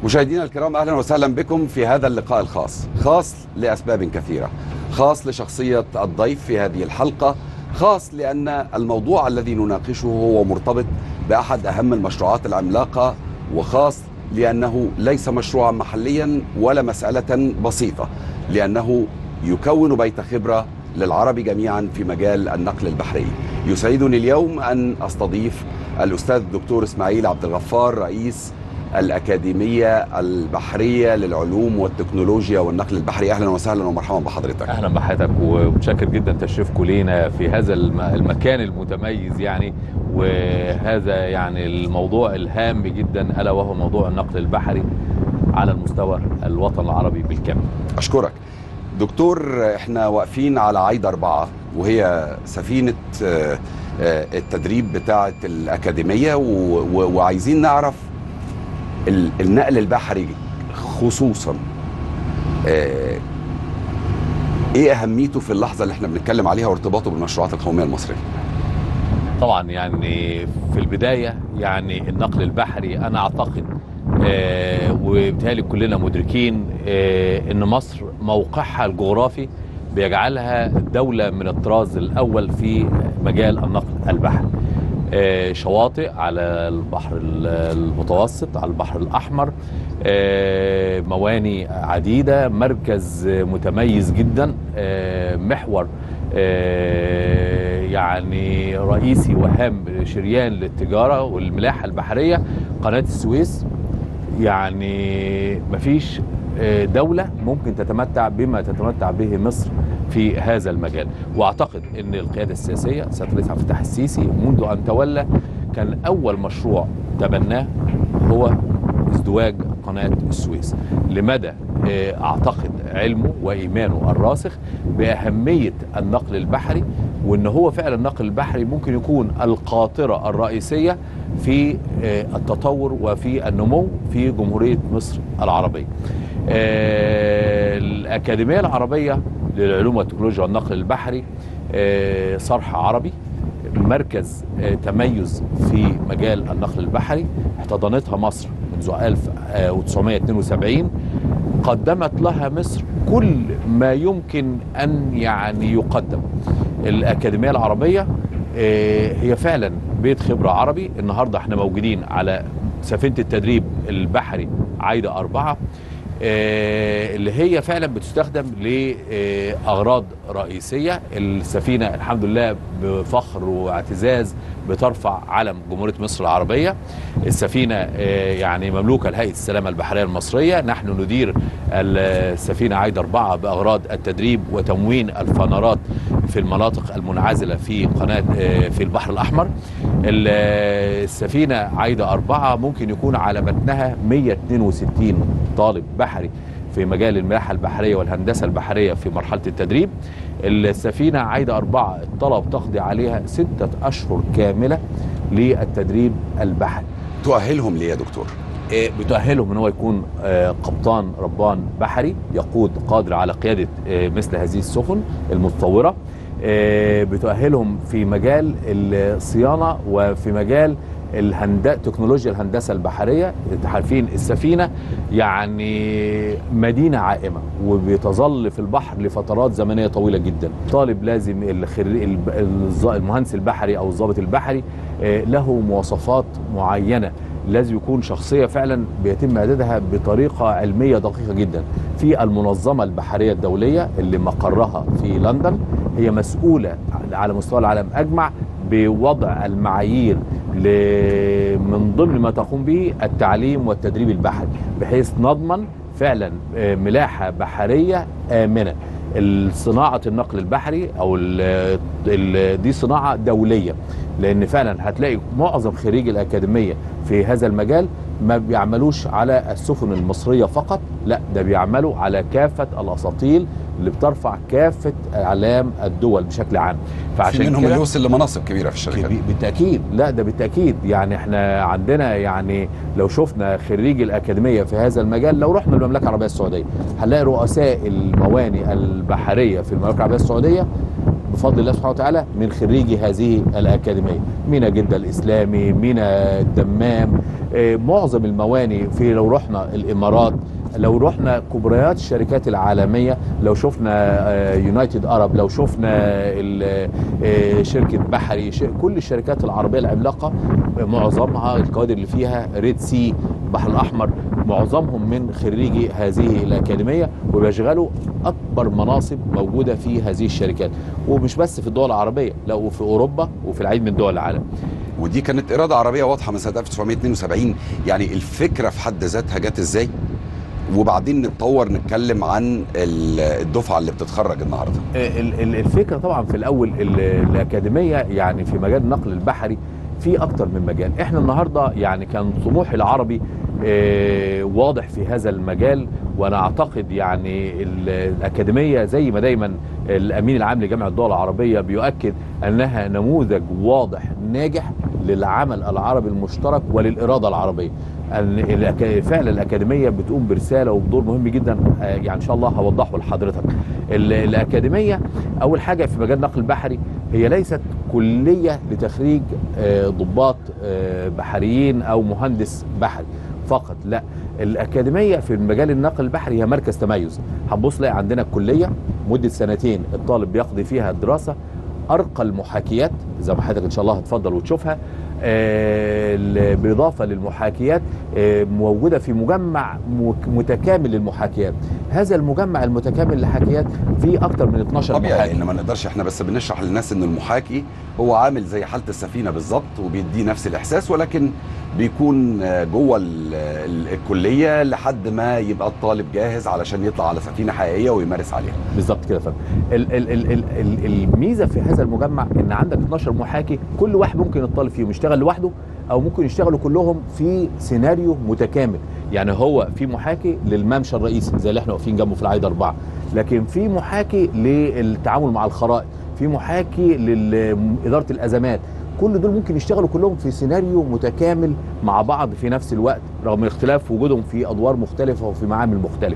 مشاهدينا الكرام اهلا وسهلا بكم في هذا اللقاء الخاص خاص لاسباب كثيره خاص لشخصيه الضيف في هذه الحلقه خاص لان الموضوع الذي نناقشه هو مرتبط باحد اهم المشروعات العملاقه وخاص لانه ليس مشروعا محليا ولا مساله بسيطه لانه يكون بيت خبره للعرب جميعا في مجال النقل البحري يسعدني اليوم ان استضيف الاستاذ الدكتور اسماعيل عبد الغفار رئيس الأكاديمية البحرية للعلوم والتكنولوجيا والنقل البحري أهلا وسهلا ومرحبا بحضرتك اهلا بحضرتك ومتشكر جدا تشريفكم لينا في هذا الم- المكان المتميز يعني وهذا يعني الموضوع الهام جدا الا وهو موضوع النقل البحري على المستوى الوطن العربي بالكامل أشكرك دكتور احنا واقفين على عايد أربعة وهي سفينة آه، آه، التدريب بتاعة الأكاديمية و- و- وعايزين نعرف ال- النقل البحري خصوصا آه، ايه اهميته في اللحظه اللي احنا بنتكلم عليها وارتباطه بالمشروعات القوميه المصريه طبعا يعني في البدايه يعني النقل البحري انا اعتقد آه وبالتالي كلنا مدركين آه ان مصر موقعها الجغرافي بيجعلها دولة من الطراز الأول في مجال النقل البحري آه، شواطئ على البحر ال- المتوسط على البحر الأحمر آه، مواني عديدة مركز متميز جدا آه، محور آه، يعني رئيسي وهام شريان للتجارة والملاحة البحرية قناة السويس يعني مفيش آه، دولة ممكن تتمتع بما تتمتع به مصر في هذا المجال واعتقد ان القياده السياسيه سياده الرئيس عبد الفتاح السيسي منذ ان تولى كان اول مشروع تبناه هو ازدواج قناه السويس لمدى آه، اعتقد علمه وايمانه الراسخ باهميه النقل البحري وان هو فعلا النقل البحري ممكن يكون القاطره الرئيسيه في آه، التطور وفي النمو في جمهوريه مصر العربيه. آه، الاكاديميه العربيه للعلوم والتكنولوجيا والنقل البحري آه، صرح عربي مركز آه، تميز في مجال النقل البحري احتضنتها مصر منذ 1972 قدمت لها مصر كل ما يمكن ان يعني يقدم الأكاديمية العربية آه، هي فعلا بيت خبرة عربي النهاردة احنا موجودين على سفينة التدريب البحري عايدة أربعة آه، اللي هي فعلا بتستخدم لأغراض رئيسية السفينة الحمد لله بفخر واعتزاز بترفع علم جمهورية مصر العربية السفينة آه، يعني مملوكة لهيئة السلامة البحرية المصرية نحن ندير السفينة عايدة أربعة بأغراض التدريب وتموين الفنارات في المناطق المنعزلة في قناة آه، في البحر الأحمر ال- السفينة عايدة أربعة ممكن يكون على متنها 162 طالب بحري في مجال الملاحة البحرية والهندسة البحرية في مرحلة التدريب السفينة عايدة أربعة الطلب تقضي عليها ستة أشهر كاملة للتدريب البحري تؤهلهم ليه يا دكتور آه، بتؤهلهم ان هو يكون آه، قبطان ربان بحري يقود قادر على قياده آه، مثل هذه السفن المتطوره آه، بتؤهلهم في مجال الصيانه وفي مجال الهند... تكنولوجيا الهندسه البحريه انتوا عارفين السفينه يعني مدينه عائمه وبتظل في البحر لفترات زمنيه طويله جدا طالب لازم الخر... الب- الز- المهندس البحري او الضابط البحري آه، له مواصفات معينه لازم يكون شخصيه فعلا بيتم اعدادها بطريقه علميه دقيقه جدا في المنظمه البحريه الدوليه اللي مقرها في لندن هي مسؤوله على مستوى العالم اجمع بوضع المعايير ل- من ضمن ما تقوم به التعليم والتدريب البحري بحيث نضمن فعلا آه، ملاحه بحريه امنه صناعه النقل البحري او ال ال دي صناعه دوليه لان فعلا هتلاقي معظم خريجي الاكاديميه في هذا المجال ما بيعملوش على السفن المصريه فقط لا ده بيعملوا على كافه الاساطيل اللي بترفع كافه اعلام الدول بشكل عام في منهم اللي كده- يوصل لمناصب كبيره في الشركات كبي- بالتاكيد لا ده بالتاكيد يعني احنا عندنا يعني لو شفنا خريجي الاكاديميه في هذا المجال لو رحنا المملكه العربيه السعوديه هنلاقي رؤساء المواني البحريه في المملكه العربيه السعوديه بفضل الله سبحانه وتعالى من خريجي هذه الاكاديميه مينا جده الاسلامي مينا الدمام آه، معظم المواني في لو رحنا الامارات لو رحنا كبريات الشركات العالميه لو شفنا يونايتد ارب لو شفنا ال- آه، شركه بحري ش- كل الشركات العربيه العملاقه معظمها الكوادر اللي فيها ريد سي البحر الاحمر معظمهم من خريجي هذه الاكاديميه وبيشغلوا اكبر مناصب موجوده في هذه الشركات ومش بس في الدول العربيه لا وفي اوروبا وفي العديد من دول العالم ودي كانت اراده عربيه واضحه من سنه 1972 يعني الفكره في حد ذاتها جت ازاي وبعدين نتطور نتكلم عن ال- الدفعه اللي بتتخرج النهارده ال- ال- الفكره طبعا في الاول ال- الاكاديميه يعني في مجال النقل البحري في اكتر من مجال احنا النهارده يعني كان طموح العربي آه، واضح في هذا المجال وانا اعتقد يعني ال- الاكاديميه زي ما دايما الامين العام لجامعه الدول العربيه بيؤكد انها نموذج واضح ناجح للعمل العربي المشترك وللاراده العربية أن الأكا- فعلا الأكاديمية بتقوم برسالة وبدور مهم جدا آه، يعني إن شاء الله هوضحه لحضرتك ال- الأكاديمية أول حاجة في مجال النقل البحري هي ليست كلية لتخريج آه، ضباط آه، بحريين أو مهندس بحري فقط لا الأكاديمية في مجال النقل البحري هي مركز تميز هنبص تلاقي عندنا كلية مدة سنتين الطالب بيقضي فيها الدراسة ارقى المحاكيات زي ما حضرتك ان شاء الله هتفضل وتشوفها آه، ال- بالاضافه للمحاكيات آه، موجوده في مجمع مك- متكامل للمحاكيات هذا المجمع المتكامل للحاكيات فيه اكتر من 12 طبيعي محاكي لان ما نقدرش احنا بس بنشرح للناس ان المحاكي هو عامل زي حاله السفينه بالظبط وبيديه نفس الاحساس ولكن بيكون آه، جوه ال- ال- الكليه لحد ما يبقى الطالب جاهز علشان يطلع على سفينه حقيقيه ويمارس عليها بالظبط كده يا فندم ال- ال- ال- ال- ال- الميزه في هذا المجمع ان عندك 12 محاكي كل واحد ممكن الطالب فيهم يشتغل لوحده او ممكن يشتغلوا كلهم في سيناريو متكامل يعني هو في محاكي للممشى الرئيسي زي اللي احنا واقفين جنبه في العايده اربعه لكن في محاكي للتعامل مع الخرائط في محاكي لاداره الازمات كل دول ممكن يشتغلوا كلهم في سيناريو متكامل مع بعض في نفس الوقت رغم اختلاف وجودهم في ادوار مختلفه وفي معامل مختلفه.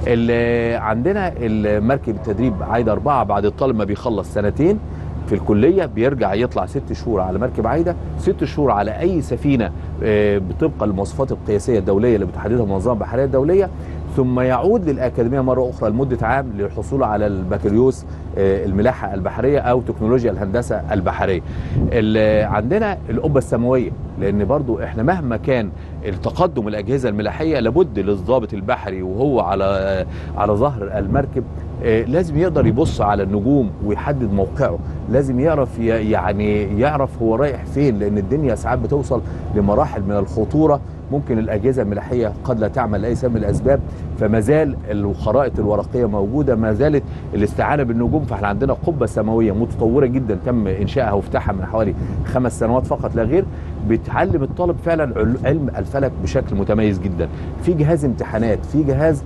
ال- عندنا المركب التدريب عايده اربعه بعد الطالب ما بيخلص سنتين في الكليه بيرجع يطلع ست شهور على مركب عايده ست شهور على اي سفينه آه، بطبق المواصفات القياسيه الدوليه اللي بتحددها المنظمه البحريه الدوليه ثم يعود للاكاديميه مره اخرى لمده عام للحصول على البكالوريوس آه، الملاحه البحريه او تكنولوجيا الهندسه البحريه. ال- عندنا القبه السماويه لان برضو احنا مهما كان التقدم الاجهزه الملاحيه لابد للضابط البحري وهو على على ظهر المركب آه، لازم يقدر يبص على النجوم ويحدد موقعه لازم يعرف ي- يعني يعرف هو رايح فين لان الدنيا ساعات بتوصل لمراحل من الخطوره ممكن الاجهزه الملاحيه قد لا تعمل لاي سبب من الاسباب فما زال الخرائط الورقيه موجوده ما زالت الاستعانه بالنجوم فاحنا عندنا قبه سماويه متطوره جدا تم انشائها وافتتاحها من حوالي خمس سنوات فقط لا غير بتعلم الطالب فعلا عل- علم الفلك بشكل متميز جدا في جهاز امتحانات في جهاز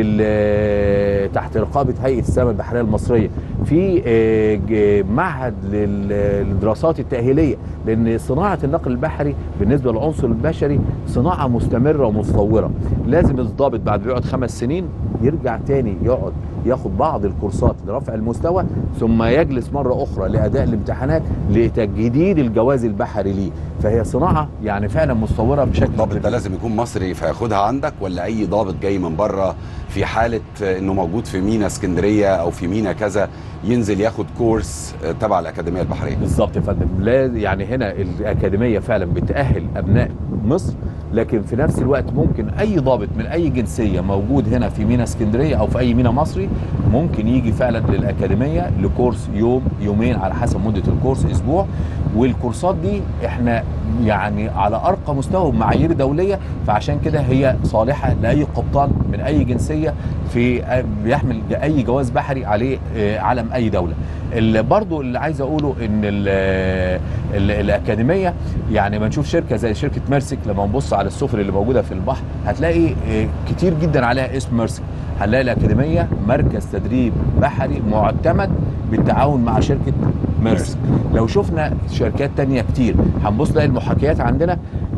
لل تحت رقابه هيئه السماء البحريه المصريه في آه، ج- معهد لل- للدراسات التاهيليه لان صناعه النقل البحري بالنسبه للعنصر البشري صناعه مستمره ومتطوره لازم الضابط بعد بيقعد خمس سنين يرجع تاني يقعد ياخد بعض الكورسات لرفع المستوى ثم يجلس مره اخرى لاداء الامتحانات لتجديد الجواز البحري ليه فهي صناعه يعني فعلا متطوره بشكل الضابط كبير. ده لازم يكون مصري فياخدها عندك ولا اي ضابط جاي من بره في حاله انه موجود في مينا اسكندريه او في مينا كذا ينزل ياخد كورس تبع الاكاديميه البحريه بالظبط يا فندم لا يعني هنا الاكاديميه فعلا بتاهل ابناء مصر لكن في نفس الوقت ممكن اي ضابط من اي جنسيه موجود هنا في مينا اسكندريه او في اي مينا مصري ممكن يجي فعلا للاكاديميه لكورس يوم يومين على حسب مده الكورس اسبوع والكورسات دي احنا يعني على ارقى مستوى بمعايير دوليه فعشان كده هي صالحه لاي قبطان من اي جنسيه في بيحمل اي جواز بحري عليه آه، علم اي دوله اللي برضو اللي عايز اقوله ان ال ال الاكاديميه يعني ما نشوف شركه زي شركه ميرسك لما نبص على السفن اللي موجوده في البحر هتلاقي آه، كتير جدا عليها اسم ميرسك هنلاقي الاكاديميه مركز تدريب بحري معتمد بالتعاون مع شركه ميرسك لو شفنا شركات تانية كتير هنبص نلاقي المحاكيات عندنا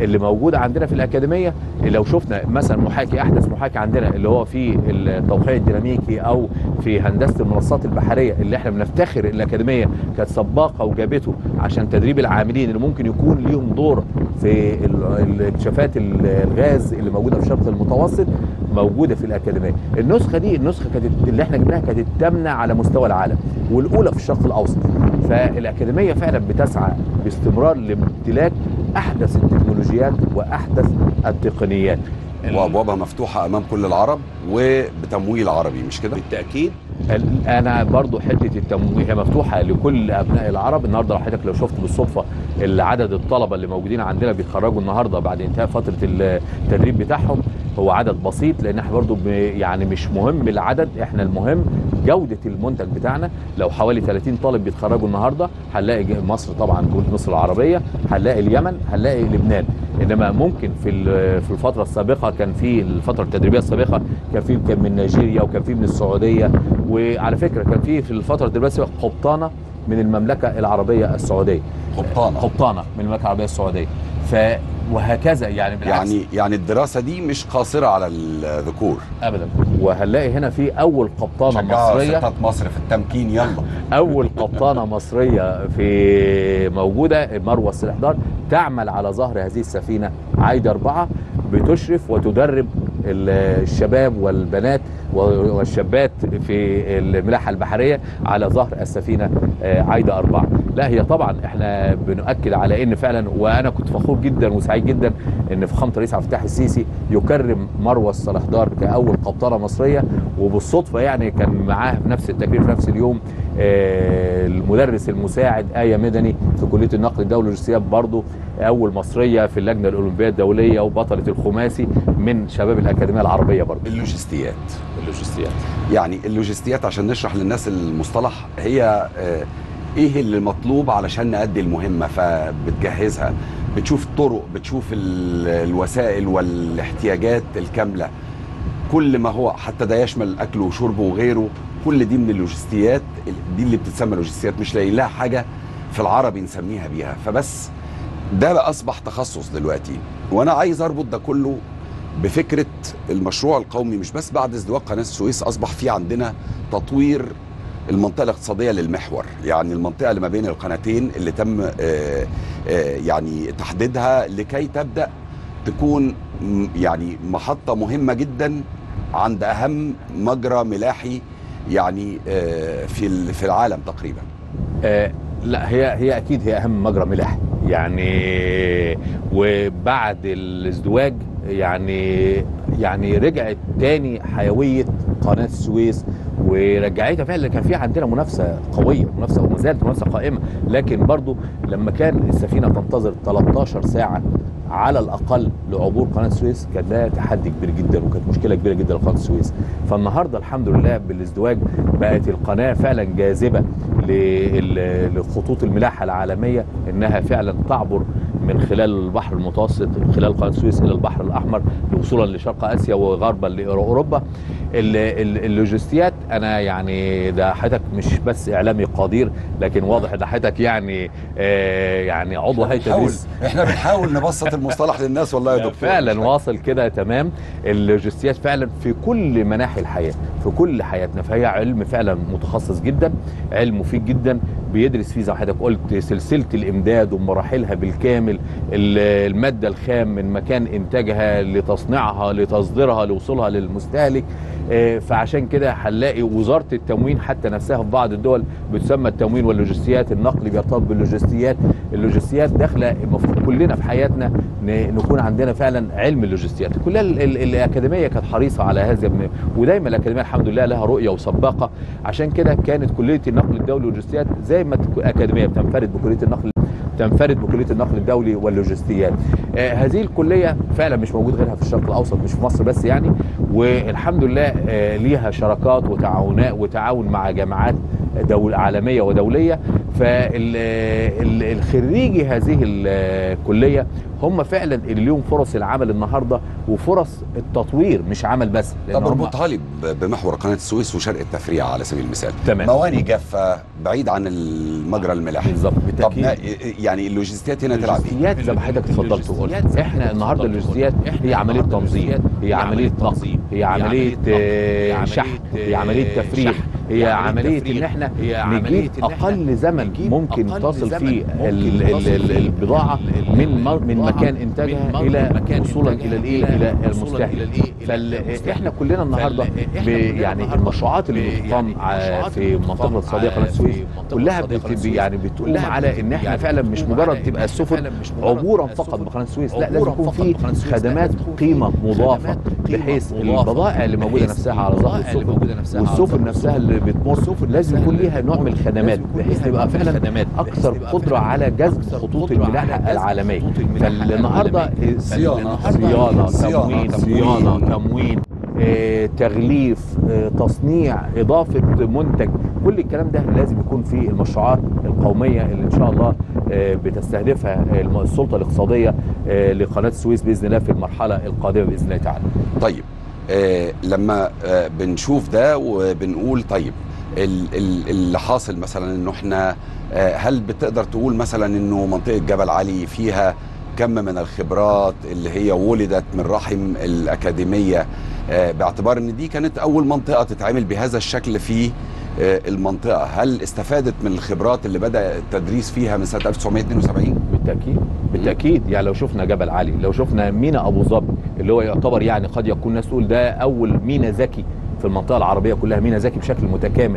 اللي موجوده عندنا في الاكاديميه لو شفنا مثلا محاكي احدث محاكي عندنا اللي هو في التوقيع الديناميكي او في هندسه المنصات البحريه اللي احنا بنفتخر الاكاديميه كانت سباقه وجابته عشان تدريب العاملين اللي ممكن يكون ليهم دور في ال- الاكتشافات ال- الغاز اللي موجوده في الشرق المتوسط موجوده في الاكاديميه النسخه دي النسخه كانت اللي احنا جبناها كانت الثامنه على مستوى العالم والاولى في الشرق الاوسط فالاكاديميه فعلا بتسعى باستمرار لامتلاك احدث التكنولوجيات واحدث التقنيات وابوابها مفتوحه امام كل العرب وبتمويل عربي مش كده بالتاكيد ال- انا برضو حته التمويه هي مفتوحه لكل ابناء العرب النهارده لو حضرتك لو شفت بالصدفه عدد الطلبه اللي موجودين عندنا بيتخرجوا النهارده بعد انتهاء فتره التدريب بتاعهم هو عدد بسيط لان احنا برضو ب- يعني مش مهم العدد احنا المهم جوده المنتج بتاعنا لو حوالي 30 طالب بيتخرجوا النهارده هنلاقي ج- مصر طبعا جمهوريه مصر العربيه هنلاقي اليمن هنلاقي لبنان انما ممكن في ال- في الفتره السابقه كان في الفتره التدريبيه السابقه كان في كان من نيجيريا وكان في من السعوديه وعلى فكره كان في في الفتره التدريبيه السابقه قبطانه من المملكه العربيه السعوديه قبطانه قبطانه من المملكه العربيه السعوديه ف وهكذا يعني بالعكس يعني يعني الدراسه دي مش قاصره على الذكور ابدا وهنلاقي هنا في اول قبطانه شجعوا مصريه ستات مصر في التمكين يلا اول قبطانه مصريه في موجوده مروه السلحدار تعمل على ظهر هذه السفينه عايده اربعه بتشرف وتدرب ال- الشباب والبنات والشابات في الملاحه البحريه على ظهر السفينه آه، عايده اربعه لا هي طبعا احنا بنؤكد على ان فعلا وانا كنت فخور جدا وسعيد جدا ان فخامه الرئيس عبد الفتاح السيسي يكرم مروه الصلاحدار كاول قبطانه مصريه وبالصدفه يعني كان معاها في نفس التكريم في نفس اليوم آه، المدرس المساعد آية مدني في كلية النقل الدولي والارتساب برضو أول مصرية في اللجنة الأولمبية الدولية وبطلة الخماسي من شباب الأكاديمية العربية برضو اللوجستيات اللوجستيات يعني اللوجستيات عشان نشرح للناس المصطلح هي آه، ايه اللي مطلوب علشان نأدي المهمه فبتجهزها بتشوف الطرق بتشوف ال- الوسائل والاحتياجات الكامله كل ما هو حتى ده يشمل اكل وشرب وغيره كل دي من اللوجستيات دي اللي بتتسمى لوجستيات مش لاقي لها حاجه في العربي نسميها بيها فبس ده بقى اصبح تخصص دلوقتي وانا عايز اربط ده كله بفكره المشروع القومي مش بس بعد ازدواج قناه السويس اصبح في عندنا تطوير المنطقه الاقتصاديه للمحور يعني المنطقه اللي ما بين القناتين اللي تم آه، آه، يعني تحديدها لكي تبدا تكون م- يعني محطه مهمه جدا عند اهم مجرى ملاحي يعني آه، في ال- في العالم تقريبا آه لا هي هي اكيد هي اهم مجرى ملاحي يعني وبعد الازدواج يعني يعني رجعت تاني حيويه قناه السويس ورجعتها فعلا كان في عندنا منافسه قويه منافسه وما زالت منافسه قائمه لكن برضو لما كان السفينه تنتظر 13 ساعه على الاقل لعبور قناه السويس كان ده تحدي كبير جدا وكانت مشكله كبيره جدا لقناه السويس فالنهارده الحمد لله بالازدواج بقت القناه فعلا جاذبه لل- لخطوط الملاحه العالميه انها فعلا تعبر من خلال البحر المتوسط من خلال قناه السويس الى البحر الاحمر وصولا لشرق اسيا وغربا لاوروبا ال- ال- اللوجستيات انا يعني ده حضرتك مش بس اعلامي قدير لكن واضح ان حضرتك يعني آه يعني عضو هيئه بنحاول تدريس احنا بنحاول نبسط المصطلح للناس والله يا دكتور فعلا واصل كده تمام اللوجستيات فعلا في كل مناحي الحياه في كل حياتنا فهي علم فعلا متخصص جدا علم مفيد جدا بيدرس فيه زي ما حضرتك قلت سلسله الامداد ومراحلها بالكامل ال- الماده الخام من مكان انتاجها لتصنيعها لتصديرها لوصولها للمستهلك آه، فعشان كده هنلاقي وزاره التموين حتى نفسها في بعض الدول بتسمى التموين واللوجستيات النقل بيرتبط باللوجستيات اللوجستيات داخله المفروض كلنا في حياتنا ن- نكون عندنا فعلا علم اللوجستيات كلها ال- ال- الاكاديميه كانت حريصه على هذا من- ودايما الاكاديميه الحمد لله لها رؤيه وسباقه عشان كده كانت كليه النقل الدولي واللوجستيات زي ما تكون اكاديميه بتنفرد بكليه النقل تنفرد بكليه النقل الدولي واللوجستيات آه هذه الكليه فعلا مش موجود غيرها في الشرق الاوسط مش في مصر بس يعني والحمد لله آه ليها شراكات وتعاونات وتعاون مع جامعات دول عالميه ودوليه فالخريجي هذه الكليه هم فعلا اللي ليهم فرص العمل النهارده وفرص التطوير مش عمل بس لأن طب هم- اربطها لي ب- بمحور قناه السويس وشرق التفريع على سبيل المثال تمام. مواني جافه بعيد عن المجرى الملاحي بالظبط طب بالتاكيد ما- يعني اللوجستيات هنا تلعب ايه؟ اللوجستيات زي ما حضرتك اتفضلت وقلت احنا النهارده اللوجستيات هي عمليه تنظيم هي عمليه نقل هي عمليه آه، شحن هي عمليه تفريغ هي عمليه ان احنا نجيب اقل زمن ممكن تصل فيه ال- ال- ال- البضاعه من م- من مكان انتاجها الى وصولا الى الايه الى المستهلك فاحنا كلنا النهارده ب- يعني المشروعات اللي بتقام ع- في منطقه الاقتصاديه قناه السويس كلها بت يعني بتقوم على ان احنا فعلا مش مجرد تبقى السفن عبورا فقط بقناه السويس لا لازم يكون في خدمات قيمه مضافه بحيث البضائع اللي موجوده نفسها على ظهر السفن والسفن نفسها اللي بتمر لازم يكون ليها نوع من الخدمات بحيث تبقى فعلا اكثر قدره على جذب خطوط الملاحه العالميه فالنهارده صيانة. صيانه صيانة، تموين تموين. صيانه تموين آه، تغليف آه، تصنيع اضافه منتج كل الكلام ده لازم يكون في المشروعات القوميه اللي ان شاء الله آه، بتستهدفها الم- السلطه الاقتصاديه آه، لقناه السويس باذن الله في المرحله القادمه باذن الله تعالى طيب آه لما آه بنشوف ده وبنقول طيب ال- ال- اللي حاصل مثلا انه احنا آه هل بتقدر تقول مثلا انه منطقه جبل علي فيها كم من الخبرات اللي هي ولدت من رحم الاكاديميه آه باعتبار ان دي كانت اول منطقه تتعمل بهذا الشكل في آه المنطقه هل استفادت من الخبرات اللي بدا التدريس فيها من سنه 1972 بالتاكيد بالتاكيد يعني لو شفنا جبل علي لو شفنا مينا ابو ظبي اللي هو يعتبر يعني قد يكون ناس تقول ده اول مينا ذكي في المنطقه العربيه كلها مينا ذكي بشكل متكامل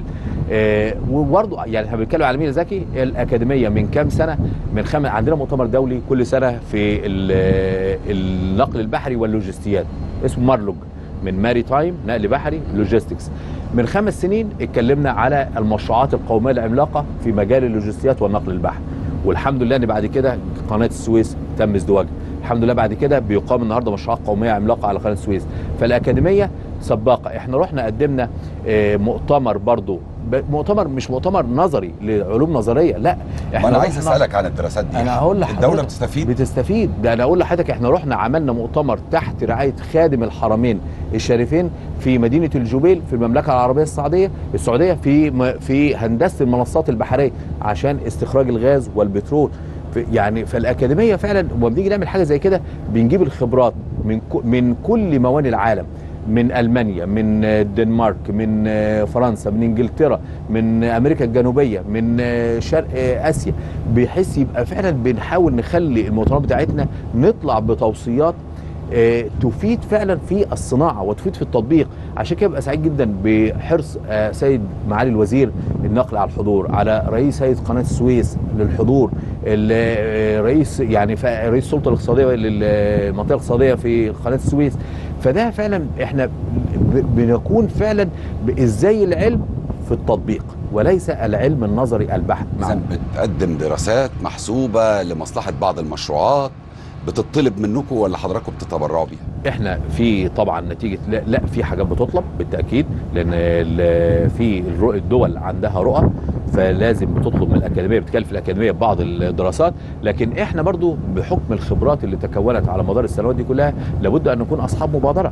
آه وبرضه يعني احنا بنتكلم على مينا ذكي الاكاديميه من كام سنه من خم... عندنا مؤتمر دولي كل سنه في ال- النقل البحري واللوجستيات اسمه مارلوج من ماري تايم نقل بحري لوجيستكس من خمس سنين اتكلمنا على المشروعات القوميه العملاقه في مجال اللوجستيات والنقل البحري والحمد لله ان بعد كده قناه السويس تم ازدواجها الحمد لله بعد كده بيقام النهارده مشروعات قوميه عملاقه على قناه السويس فالاكاديميه سباقه احنا رحنا قدمنا آه، مؤتمر برضو ب- مؤتمر مش مؤتمر نظري لعلوم نظريه لا ما انا عايز رحنا- اسالك عن الدراسات دي انا هقول لحضرتك الدوله بتستفيد بتستفيد ده انا اقول لحضرتك احنا رحنا عملنا مؤتمر تحت رعايه خادم الحرمين الشريفين في مدينه الجبيل في المملكه العربيه السعوديه السعوديه في م- في هندسه المنصات البحريه عشان استخراج الغاز والبترول في- يعني فالاكاديميه فعلا لما بنيجي نعمل حاجه زي كده بنجيب الخبرات من ك- من كل مواني العالم من المانيا من آه، الدنمارك من آه، فرنسا من انجلترا من آه، امريكا الجنوبيه من آه، شرق آه، اسيا بحيث يبقى فعلا بنحاول نخلي المؤتمرات بتاعتنا نطلع بتوصيات آه، تفيد فعلا في الصناعه وتفيد في التطبيق عشان كده ببقى سعيد جدا بحرص آه، سيد معالي الوزير النقل على الحضور على رئيس هيئه قناه السويس للحضور ال- آه، رئيس يعني ف- رئيس السلطه الاقتصاديه للمنطقه الاقتصاديه في قناه السويس فده فعلا احنا ب- بنكون فعلا ب- ازاي العلم في التطبيق وليس العلم النظري البحت مع اذا بتقدم دراسات محسوبه لمصلحه بعض المشروعات بتطلب منكم ولا حضراتكم بتتبرعوا بيها؟ احنا في طبعا نتيجه لا, لا في حاجات بتطلب بالتاكيد لان ال- في الرؤ- الدول عندها رؤى فلازم بتطلب من الاكاديميه بتكلف الاكاديميه بعض الدراسات لكن احنا برضو بحكم الخبرات اللي تكونت على مدار السنوات دي كلها لابد ان نكون اصحاب مبادره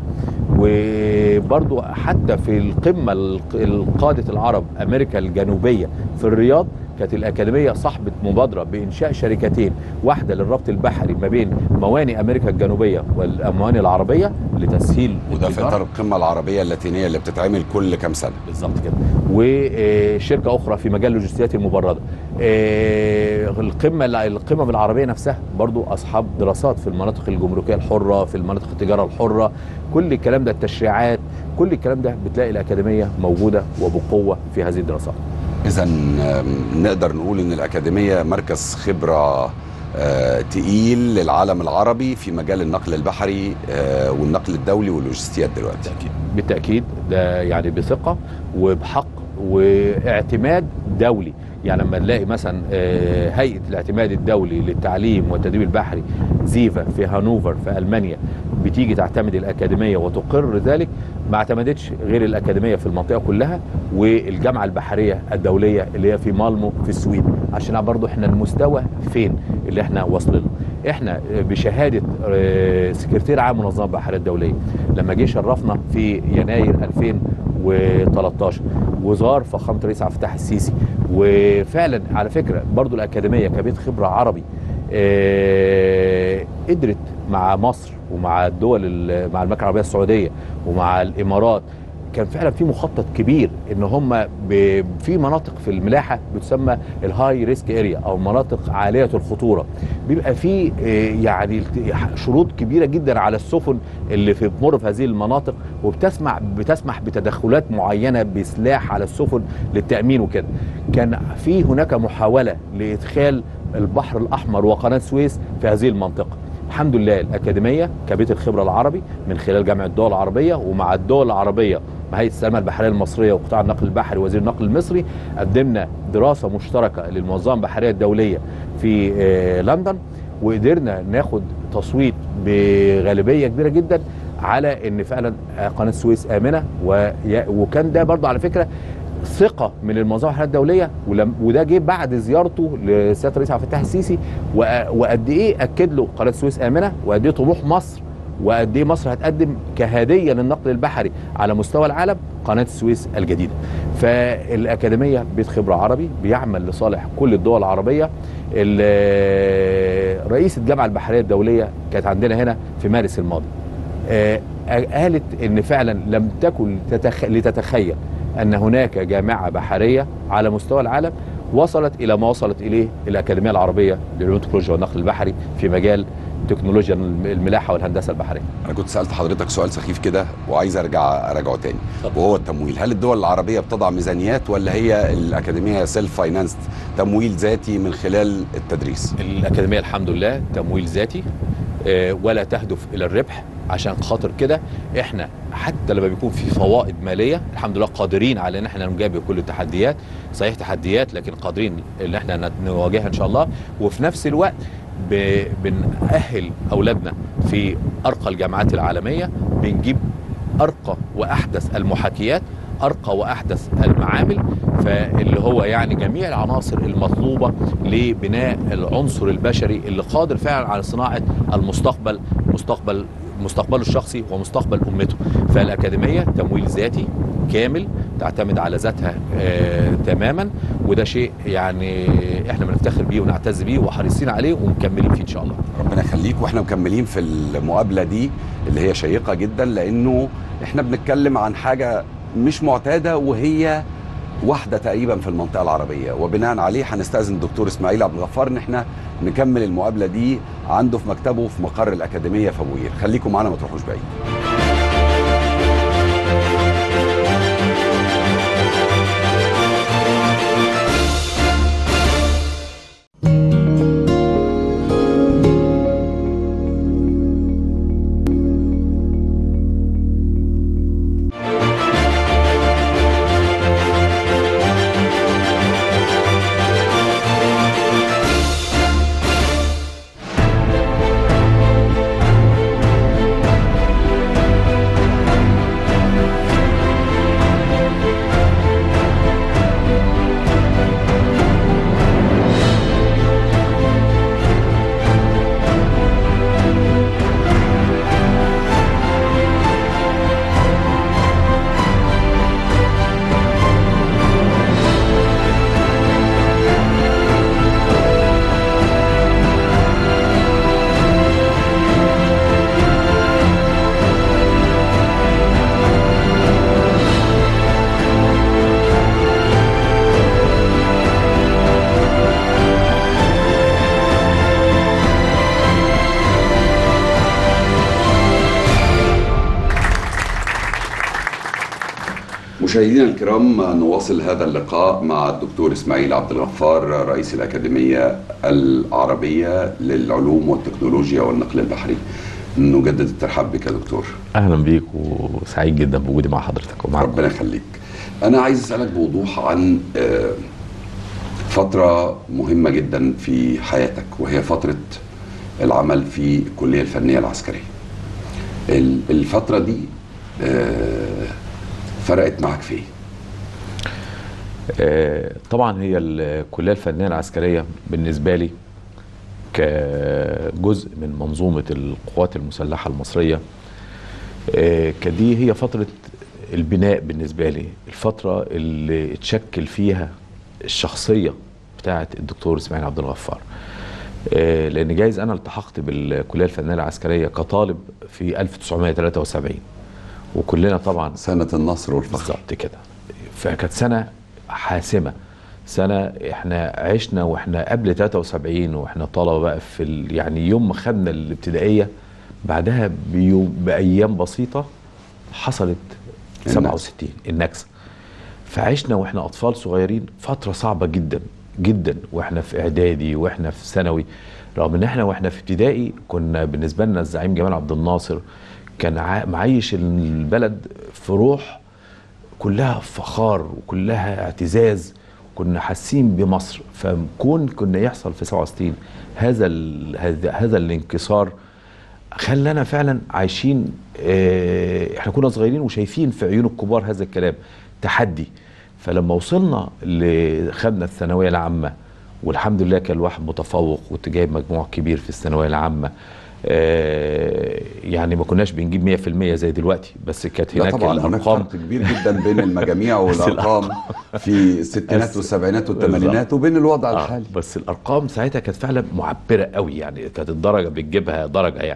وبرضو حتى في القمه الق- القاده العرب امريكا الجنوبيه في الرياض كانت الأكاديمية صاحبة مبادرة بإنشاء شركتين واحدة للربط البحري ما بين موانئ أمريكا الجنوبية والموانئ العربية لتسهيل وده في التجارة. اطار القمه العربيه اللاتينيه اللي بتتعمل كل كام سنه بالظبط كده وشركه اخرى في مجال اللوجستيات المبرده آه، القمه القمم العربيه نفسها برضو اصحاب دراسات في المناطق الجمركيه الحره في المناطق التجاره الحره كل الكلام ده التشريعات كل الكلام ده بتلاقي الاكاديميه موجوده وبقوه في هذه الدراسات اذا نقدر نقول ان الاكاديميه مركز خبره آه، تقيل للعالم العربي في مجال النقل البحري آه، والنقل الدولي واللوجستيات دلوقتي بالتاكيد ده يعني بثقه وبحق واعتماد دولي يعني لما نلاقي مثلا آه، هيئه الاعتماد الدولي للتعليم والتدريب البحري زيفا في هانوفر في المانيا بتيجي تعتمد الاكاديميه وتقر ذلك ما اعتمدتش غير الاكاديميه في المنطقه كلها والجامعه البحريه الدوليه اللي هي في مالمو في السويد عشان برضو احنا المستوى فين اللي احنا واصلين له احنا بشهاده آه، سكرتير عام منظمه البحريه الدوليه لما جه شرفنا في يناير 2013 وزار فخامه الرئيس عبد الفتاح السيسي وفعلا على فكره برضو الاكاديميه كبيت خبره عربي آه، قدرت مع مصر ومع الدول ال- مع المملكه العربيه السعوديه ومع الامارات كان فعلا في مخطط كبير ان هم ب- في مناطق في الملاحه بتسمى الهاي ريسك اريا او مناطق عاليه الخطوره بيبقى في آه، يعني الت- شروط كبيره جدا على السفن اللي في بتمر في هذه المناطق وبتسمح بتسمح بتدخلات معينه بسلاح على السفن للتامين وكده كان في هناك محاوله لادخال البحر الاحمر وقناه سويس في هذه المنطقه الحمد لله الأكاديمية كبيت الخبرة العربي من خلال جامعة الدول العربية ومع الدول العربية مع هيئة السلامة البحرية المصرية وقطاع النقل البحري وزير النقل المصري قدمنا دراسة مشتركة للمنظمة البحرية الدولية في آه، لندن وقدرنا ناخد تصويت بغالبية كبيرة جدا على ان فعلا آه، قناة السويس آمنة ويا- وكان ده برضه على فكرة ثقه من المنظمه البحريه الدوليه ولم وده جه بعد زيارته لسياده الرئيس عبد الفتاح السيسي وأ- وقد ايه اكد له قناه السويس امنه وقد ايه طموح مصر وقد ايه مصر هتقدم كهديه للنقل البحري على مستوى العالم قناه السويس الجديده. فالاكاديميه بيت خبره عربي بيعمل لصالح كل الدول العربيه. ال- رئيس الجامعه البحريه الدوليه كانت عندنا هنا في مارس الماضي. آه، قالت ان فعلا لم تكن تتخ... لتتخيل ان هناك جامعه بحريه على مستوى العالم وصلت الى ما وصلت اليه الاكاديميه العربيه للعلوم التكنولوجيا والنقل البحري في مجال تكنولوجيا الملاحه والهندسه البحريه. انا كنت سالت حضرتك سؤال سخيف كده وعايز ارجع اراجعه تاني اتفضل. وهو التمويل هل الدول العربيه بتضع ميزانيات ولا هي الاكاديميه سيلف فاينانس تمويل ذاتي من خلال التدريس الاكاديميه الحمد لله تمويل ذاتي آه، ولا تهدف الى الربح عشان خاطر كده احنا حتى لما بيكون في فوائد ماليه الحمد لله قادرين على ان احنا نجابه كل التحديات صحيح تحديات لكن قادرين ان احنا نت- نواجهها ان شاء الله وفي نفس الوقت ب- بنأهل اولادنا في ارقى الجامعات العالميه بنجيب ارقى واحدث المحاكيات ارقى واحدث المعامل فاللي هو يعني جميع العناصر المطلوبه لبناء العنصر البشري اللي قادر فعلا على صناعه المستقبل مستقبل مستقبله الشخصي ومستقبل امته فالاكاديميه تمويل ذاتي كامل تعتمد على ذاتها آه تماما وده شيء يعني احنا بنفتخر بيه ونعتز بيه وحريصين عليه ومكملين فيه ان شاء الله ربنا يخليك واحنا مكملين في المقابله دي اللي هي شيقه جدا لانه احنا بنتكلم عن حاجه مش معتاده وهي واحده تقريبا في المنطقه العربيه وبناء عليه هنستاذن الدكتور اسماعيل عبد الغفار ان احنا نكمل المقابله دي عنده في مكتبه في مقر الاكاديميه في ابو قير خليكم معانا ما تروحوش بعيد مشاهدينا الكرام نواصل هذا اللقاء مع الدكتور اسماعيل عبد الغفار رئيس الاكاديميه العربيه للعلوم والتكنولوجيا والنقل البحري. نجدد الترحاب بك يا دكتور. اهلا بيك وسعيد جدا بوجودي مع حضرتك ومع ربنا يخليك. انا عايز اسالك بوضوح عن آه، فترة مهمة جدا في حياتك وهي فترة العمل في الكلية الفنية العسكرية ال- الفترة دي آه، فرقت معك في ايه؟ آه، طبعا هي الكليه الفنيه العسكريه بالنسبه لي كجزء من منظومه القوات المسلحه المصريه آه، كدي هي فتره البناء بالنسبه لي الفتره اللي اتشكل فيها الشخصيه بتاعه الدكتور اسماعيل عبد الغفار آه، لان جايز انا التحقت بالكليه الفنيه العسكريه كطالب في 1973 وكلنا طبعا سنة النصر والفخر بالظبط كده فكانت سنه حاسمه سنه احنا عشنا واحنا قبل 73 واحنا طلبه بقى في ال... يعني يوم ما خدنا الابتدائيه بعدها بيوم بايام بسيطه حصلت النكسة. 67 النكسه فعشنا واحنا اطفال صغيرين فتره صعبه جدا جدا واحنا في اعدادي واحنا في ثانوي رغم ان احنا واحنا في ابتدائي كنا بالنسبه لنا الزعيم جمال عبد الناصر كان عا- معيش البلد في روح كلها فخار وكلها اعتزاز كنا حاسين بمصر فكون كنا يحصل في 67 هذا ال- هذا هذا الانكسار خلانا فعلا عايشين آه، احنا كنا صغيرين وشايفين في عيون الكبار هذا الكلام تحدي فلما وصلنا ل- خدنا الثانويه العامه والحمد لله كان الواحد متفوق وكنت جايب مجموع كبير في الثانويه العامه آه، يعني ما كناش بنجيب 100% زي دلوقتي بس كانت لا هناك طبعا هناك الارقام فرق كبير جدا بين المجاميع بس والارقام في الستينات بس- والسبعينات والثمانينات وبين الوضع آه الحالي بس الارقام ساعتها كانت فعلا معبره قوي يعني كانت الدرجه بتجيبها درجه يعني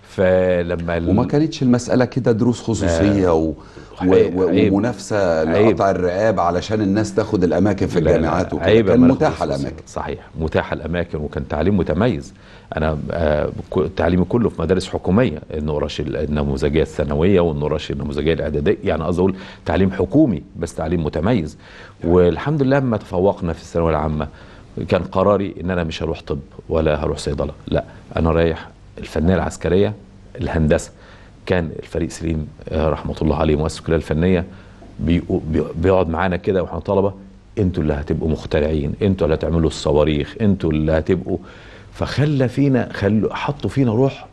فلما ال- وما كانتش المسألة كده دروس خصوصية و... و... عيب- و... عيب. ومنافسة عيب. لقطع الرقاب علشان الناس تاخد الأماكن في لا، لا، الجامعات وكده عيب كان أما متاحة ناخد الأماكن صحيح متاحه الاماكن وكان تعليم متميز انا آه، ك- تعليمي كله في مدارس حكوميه النورش النموذجيه الثانويه والنورش النموذجيه الاعداديه يعني قصدي اقول تعليم حكومي بس تعليم متميز والحمد لله لما تفوقنا في الثانويه العامه كان قراري ان انا مش هروح طب ولا هروح صيدله لا انا رايح الفنيه العسكريه الهندسه كان الفريق سليم آه، رحمه الله عليه مؤسس الكليه الفنيه بيقو- بي- بيقعد معانا كده واحنا طلبه انتوا اللي هتبقوا مخترعين انتوا اللي هتعملوا الصواريخ انتوا اللي هتبقوا فخلى فينا خلوا حطوا فينا روح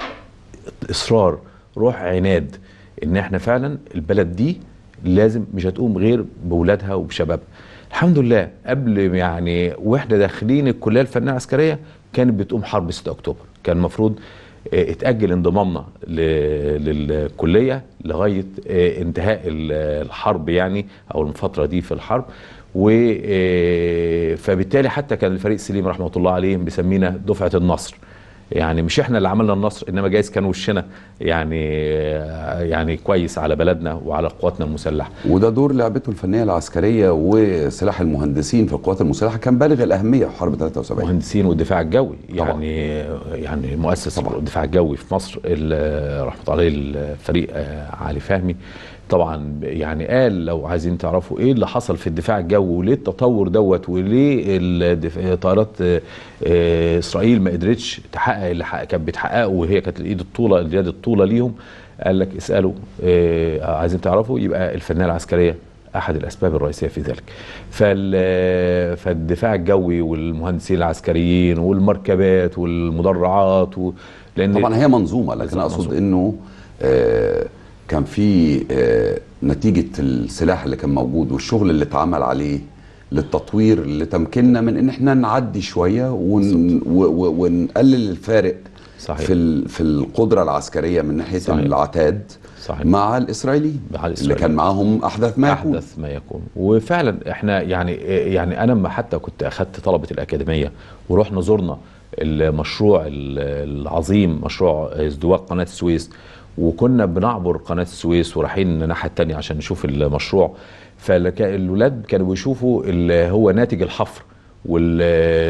اصرار روح عناد ان احنا فعلا البلد دي لازم مش هتقوم غير بولادها وبشبابها الحمد لله قبل يعني واحنا داخلين الكليه الفنيه العسكريه كانت بتقوم حرب 6 اكتوبر كان المفروض آه، اتاجل انضمامنا ل- للكليه لغايه آه، انتهاء ال- الحرب يعني او الفتره دي في الحرب و آه، فبالتالي حتى كان الفريق سليم رحمه الله عليه بيسمينا دفعه النصر يعني مش احنا اللي عملنا النصر انما جايز كان وشنا يعني يعني كويس على بلدنا وعلى قواتنا المسلحه وده دور لعبته الفنية العسكرية وسلاح المهندسين في القوات المسلحة كان بالغ الأهمية في حرب 73 مهندسين والدفاع الجوي طبعا. يعني يعني مؤسس طبعا. الدفاع الجوي في مصر ال- رحمه الله عليه الفريق آه، علي فهمي طبعا يعني قال لو عايزين تعرفوا ايه اللي حصل في الدفاع الجوي وليه التطور دوت وليه الدف- طائرات آه، آه، اسرائيل ما قدرتش تحقق اللي حق- كانت بتحققه وهي كانت الايد الطوله اليد الطوله ليهم قال لك اسالوا آه، عايزين تعرفوا يبقى الفنيه العسكريه احد الاسباب الرئيسيه في ذلك فال فالدفاع الجوي والمهندسين العسكريين والمركبات والمدرعات و... لان طبعا هي منظومة لكن بالظبط، أقصد منظومة. إنه آه، كان في آه، نتيجة السلاح اللي كان موجود والشغل اللي اتعمل عليه للتطوير اللي تمكننا من ان احنا نعدي شويه ون و و ونقلل الفارق صحيح. في ال في القدره العسكريه من ناحيه صحيح. العتاد صحيح. مع الاسرائيليين مع اللي الإسرائيليين. كان معاهم احدث ما يكون احدث ما يكون وفعلا احنا يعني يعني انا لما حتى كنت اخذت طلبه الاكاديميه ورحنا زرنا المشروع ال- العظيم مشروع ازدواج قناه السويس وكنا بنعبر قناه السويس ورايحين الناحيه الثانيه عشان نشوف المشروع فالولاد كانوا بيشوفوا اللي هو ناتج الحفر وال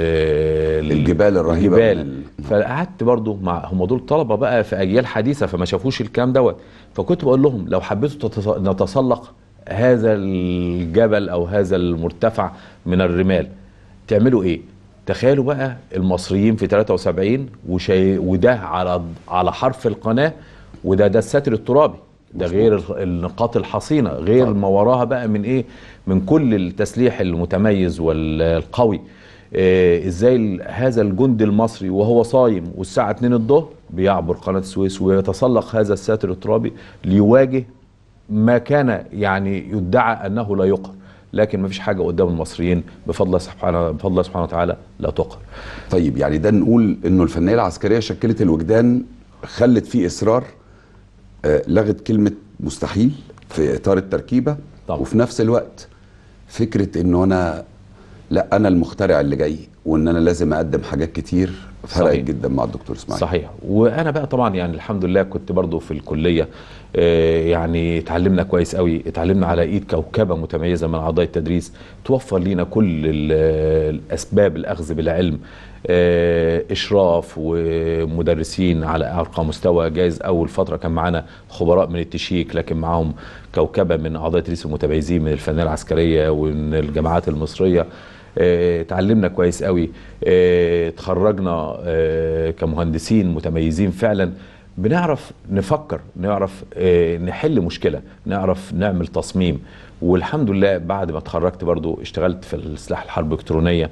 الجبال الرهيبة من الجبال ال- فقعدت برضو مع هم دول طلبه بقى في اجيال حديثه فما شافوش الكلام دوت فكنت بقول لهم لو حبيتوا تتص- نتسلق هذا الجبل او هذا المرتفع من الرمال تعملوا ايه؟ تخيلوا بقى المصريين في 73 وشي وده على على حرف القناه وده ده الستر الترابي ده مظبوط. غير ال- النقاط الحصينه غير طبعا. ما وراها بقى من ايه من كل التسليح المتميز والقوي آه، ازاي ال- هذا الجندي المصري وهو صايم والساعه 2 الظهر بيعبر قناه السويس ويتسلق هذا الساتر الترابي ليواجه ما كان يعني يدعى انه لا يقهر لكن ما فيش حاجه قدام المصريين بفضل الله سبحانه بفضل الله سبحانه وتعالى لا تقهر طيب يعني ده نقول انه الفنيه العسكريه شكلت الوجدان خلت فيه اصرار آه، لغت كلمه مستحيل في اطار التركيبه طبعا. وفي نفس الوقت فكره انه انا لا انا المخترع اللي جاي وان انا لازم اقدم حاجات كتير فرقت صحيح. جدا مع الدكتور اسماعيل صحيح وانا بقى طبعا يعني الحمد لله كنت برضو في الكليه آه، يعني اتعلمنا كويس قوي اتعلمنا على ايد كوكبه متميزه من اعضاء التدريس توفر لنا كل ال- الاسباب الاخذ بالعلم آه، اشراف ومدرسين على ارقى مستوى جايز اول فتره كان معانا خبراء من التشيك لكن معاهم كوكبه من اعضاء التدريس المتميزين من الفنيه العسكريه ومن الجامعات المصريه آه، اتعلمنا كويس قوي آه، اتخرجنا آه، كمهندسين متميزين فعلا بنعرف نفكر نعرف آه، نحل مشكلة نعرف نعمل تصميم والحمد لله بعد ما اتخرجت برضو اشتغلت في السلاح الحرب الإلكترونية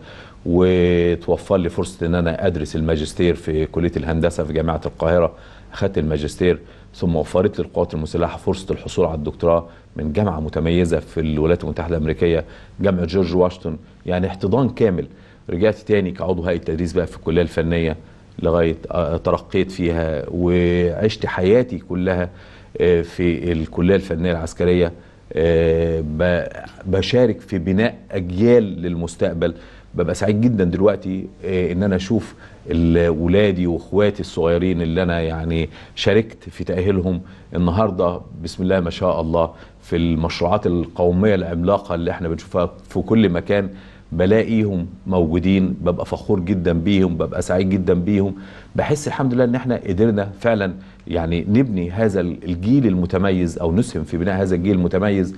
وتوفر لي فرصة ان انا ادرس الماجستير في كلية الهندسة في جامعة القاهرة اخدت الماجستير ثم وفرت للقوات المسلحة فرصة الحصول على الدكتوراه من جامعة متميزة في الولايات المتحدة الأمريكية جامعة جورج واشنطن يعني احتضان كامل رجعت تاني كعضو هيئة التدريس بقى في الكلية الفنية لغاية آه، ترقيت فيها وعشت حياتي كلها آه، في الكلية الفنية العسكرية آه، ب- بشارك في بناء أجيال للمستقبل ببقى سعيد جدا دلوقتي آه، ان انا اشوف ال- ولادي واخواتي الصغيرين اللي انا يعني شاركت في تاهيلهم النهارده بسم الله ما شاء الله في المشروعات القوميه العملاقه اللي احنا بنشوفها في كل مكان بلاقيهم موجودين ببقى فخور جدا بيهم ببقى سعيد جدا بيهم بحس الحمد لله ان احنا قدرنا فعلا يعني نبني هذا الجيل المتميز او نسهم في بناء هذا الجيل المتميز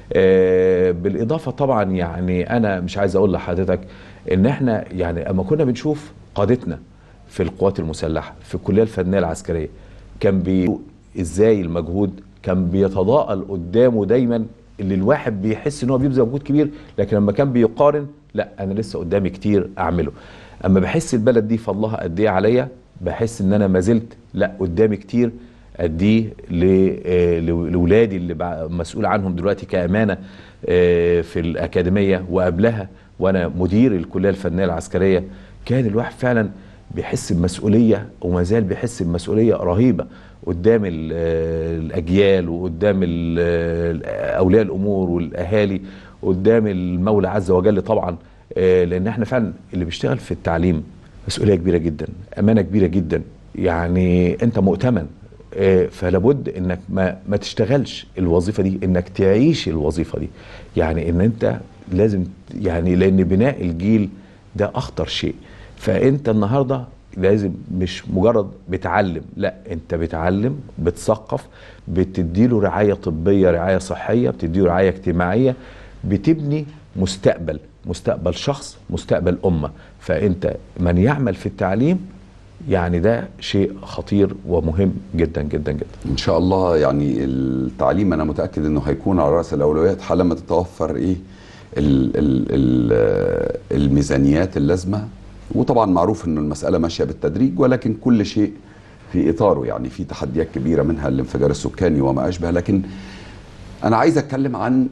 آه، بالاضافه طبعا يعني انا مش عايز اقول لحضرتك ان احنا يعني اما كنا بنشوف قادتنا في القوات المسلحه في الكليه الفنيه العسكريه كان بي ازاي المجهود كان بيتضاءل قدامه دايما اللي الواحد بيحس ان هو بيبذل مجهود كبير لكن لما كان بيقارن لا انا لسه قدامي كتير اعمله اما بحس البلد دي فضلها قد ايه عليا بحس ان انا ما زلت لا قدامي كتير اديه ل- آه، لو- لاولادي اللي بع- مسؤول عنهم دلوقتي كامانه آه، في الاكاديميه وقبلها وانا مدير الكليه الفنيه العسكريه كان الواحد فعلا بيحس بمسؤوليه وما زال بيحس بمسؤوليه رهيبه قدام ال- آه، الاجيال وقدام ال- آه، اولياء الامور والاهالي قدام المولى عز وجل طبعا آه، لان احنا فعلا اللي بيشتغل في التعليم مسؤوليه كبيره جدا امانه كبيره جدا يعني انت مؤتمن آه، فلابد انك ما ما تشتغلش الوظيفه دي انك تعيش الوظيفه دي يعني ان انت لازم يعني لان بناء الجيل ده اخطر شيء فانت النهارده لازم مش مجرد بتعلم لا انت بتعلم بتثقف بتديله رعايه طبيه رعايه صحيه بتديله رعايه اجتماعيه بتبني مستقبل مستقبل شخص مستقبل امه فانت من يعمل في التعليم يعني ده شيء خطير ومهم جدا جدا جدا ان شاء الله يعني التعليم انا متاكد انه هيكون على راس الاولويات حالما تتوفر ايه ال ال ال الميزانيات اللازمه وطبعا معروف انه المساله ماشيه بالتدريج ولكن كل شيء في اطاره يعني في تحديات كبيره منها الانفجار السكاني وما اشبه لكن انا عايز اتكلم عن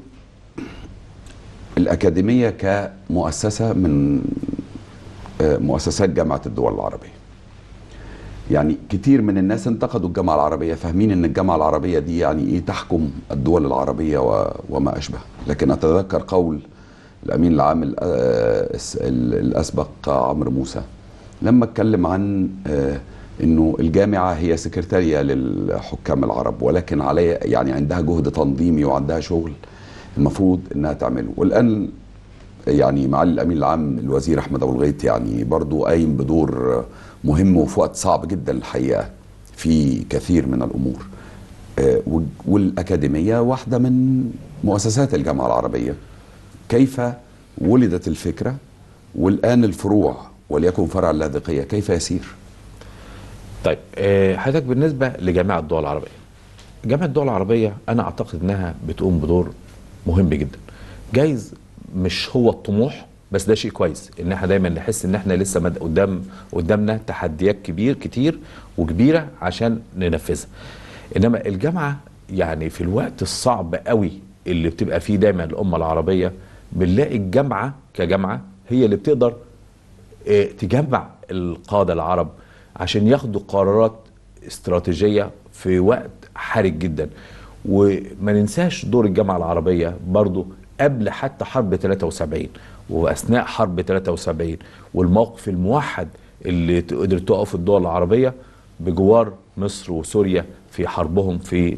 الاكاديميه كمؤسسه من آه، مؤسسات جامعه الدول العربيه يعني كتير من الناس انتقدوا الجامعة العربية فاهمين ان الجامعة العربية دي يعني ايه تحكم الدول العربية و- وما اشبه لكن اتذكر قول الامين العام ال- آه، الس- ال- الاسبق عمرو موسى لما اتكلم عن آه، انه الجامعة هي سكرتارية للحكام العرب ولكن عليها يعني عندها جهد تنظيمي وعندها شغل المفروض انها تعمله والان يعني معالي الامين العام الوزير احمد ابو الغيط يعني برضو قايم بدور مهم وفي وقت صعب جدا الحقيقه في كثير من الامور آه، وال- والاكاديميه واحده من مؤسسات الجامعه العربيه كيف ولدت الفكره والان الفروع وليكن فرع اللاذقيه كيف يسير طيب آه، حضرتك بالنسبه لجامعه الدول العربيه جامعه الدول العربيه انا اعتقد انها بتقوم بدور مهم جدا جايز مش هو الطموح بس ده شيء كويس ان احنا دايما نحس ان احنا لسه مد- قدام قدامنا تحديات كبير كتير وكبيره عشان ننفذها انما الجامعه يعني في الوقت الصعب قوي اللي بتبقى فيه دايما الامه العربيه بنلاقي الجامعه كجامعه هي اللي بتقدر آه، تجمع القادة العرب عشان ياخدوا قرارات استراتيجية في وقت حرج جدا وما ننساش دور الجامعة العربية برضو قبل حتى حرب 73 وأثناء حرب 73 والموقف الموحد اللي قدرت تقف الدول العربية بجوار مصر وسوريا في حربهم في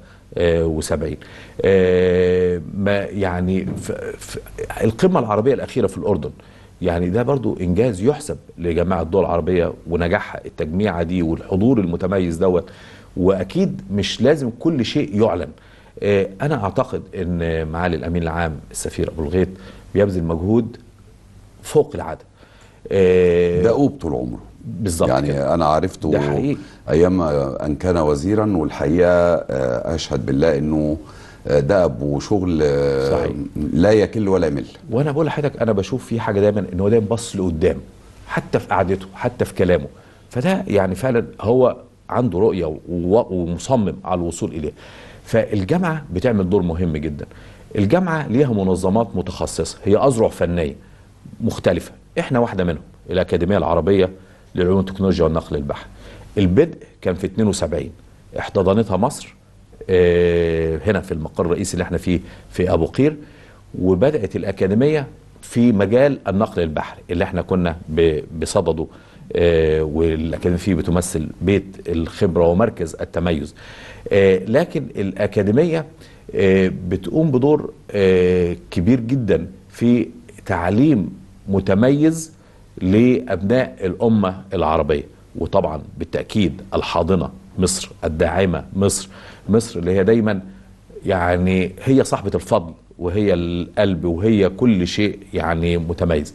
73 آه، ما يعني ف ف القمة العربية الأخيرة في الأردن يعني ده برضو إنجاز يحسب لجماعة الدول العربية ونجاحها التجميعة دي والحضور المتميز دوت وأكيد مش لازم كل شيء يعلن آه، أنا أعتقد أن معالي الأمين العام السفير أبو الغيط بيبذل مجهود فوق العادة آه، دؤوب طول عمره بالظبط يعني كده. انا عرفته ده حقيقي. ايام ان كان وزيرا والحقيقه آه، اشهد بالله انه آه، دأب وشغل آه، صحيح. لا يكل ولا يمل وانا بقول لحضرتك انا بشوف في حاجه دايما ان هو دايما بص لقدام حتى في قعدته حتى في كلامه فده يعني فعلا هو عنده رؤيه و- ومصمم على الوصول اليها فالجامعه بتعمل دور مهم جدا الجامعه ليها منظمات متخصصه هي اذرع فنيه مختلفه احنا واحده منهم الاكاديميه العربيه للعلوم والتكنولوجيا والنقل البحري البدء كان في 72 احتضنتها مصر آه، هنا في المقر الرئيسي اللي احنا فيه في ابو قير وبدات الاكاديميه في مجال النقل البحري اللي احنا كنا ب- بصدده آه، والاكاديميه فيه بتمثل بيت الخبره ومركز التميز آه، لكن الاكاديميه آه، بتقوم بدور آه، كبير جدا في تعليم متميز لابناء الامه العربيه وطبعا بالتاكيد الحاضنه مصر الداعمه مصر مصر اللي هي دايما يعني هي صاحبه الفضل وهي القلب وهي كل شيء يعني متميز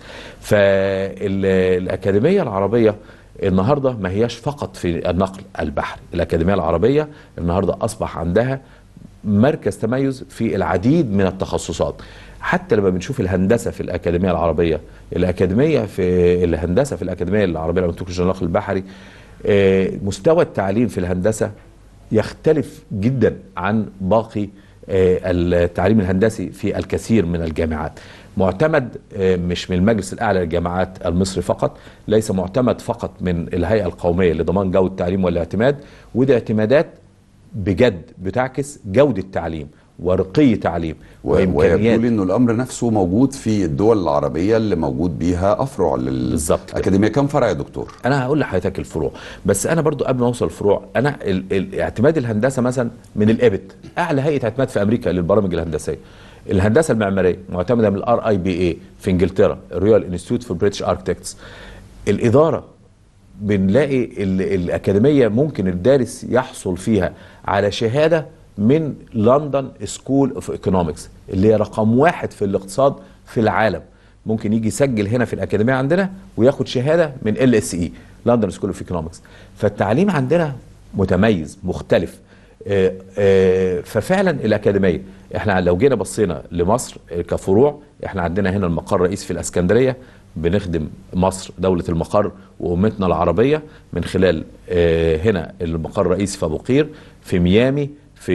فالاكاديميه العربيه النهارده ما هياش فقط في النقل البحري الاكاديميه العربيه النهارده اصبح عندها مركز تميز في العديد من التخصصات حتى لما بنشوف الهندسه في الاكاديميه العربيه الاكاديميه في الهندسه في الاكاديميه العربيه للعلوم والتكنولوجيا والنقل البحري آه، مستوى التعليم في الهندسه يختلف جدا عن باقي آه، التعليم الهندسي في الكثير من الجامعات معتمد آه، مش من المجلس الاعلى للجامعات المصري فقط ليس معتمد فقط من الهيئه القوميه لضمان جوده التعليم والاعتماد ودي اعتمادات بجد بتعكس جوده التعليم ورقي تعليم و- وامكانيات ويبدو انه الامر نفسه موجود في الدول العربيه اللي موجود بيها افرع بالظبط كده. للاكاديميه كم فرع يا دكتور انا هقول لحضرتك الفروع بس انا برضو قبل ما اوصل الفروع انا ال- ال- اعتماد الهندسه مثلا من الابت اعلى هيئه اعتماد في امريكا للبرامج الهندسيه الهندسه المعماريه معتمده من الار اي بي اي في انجلترا الرويال انستيتيوت فور بريتش اركتكتس الاداره بنلاقي ال- الاكاديميه ممكن الدارس يحصل فيها على شهاده من لندن سكول اوف ايكونومكس اللي هي رقم واحد في الاقتصاد في العالم ممكن يجي يسجل هنا في الاكاديميه عندنا وياخد شهاده من ال اس اي لندن سكول اوف ايكونومكس فالتعليم عندنا متميز مختلف آه، آه، ففعلا الاكاديميه احنا لو جينا بصينا لمصر آه، كفروع احنا عندنا هنا المقر الرئيسي في الاسكندريه بنخدم مصر دولة المقر وأمتنا العربية من خلال آه، هنا المقر الرئيسي في أبو قير في ميامي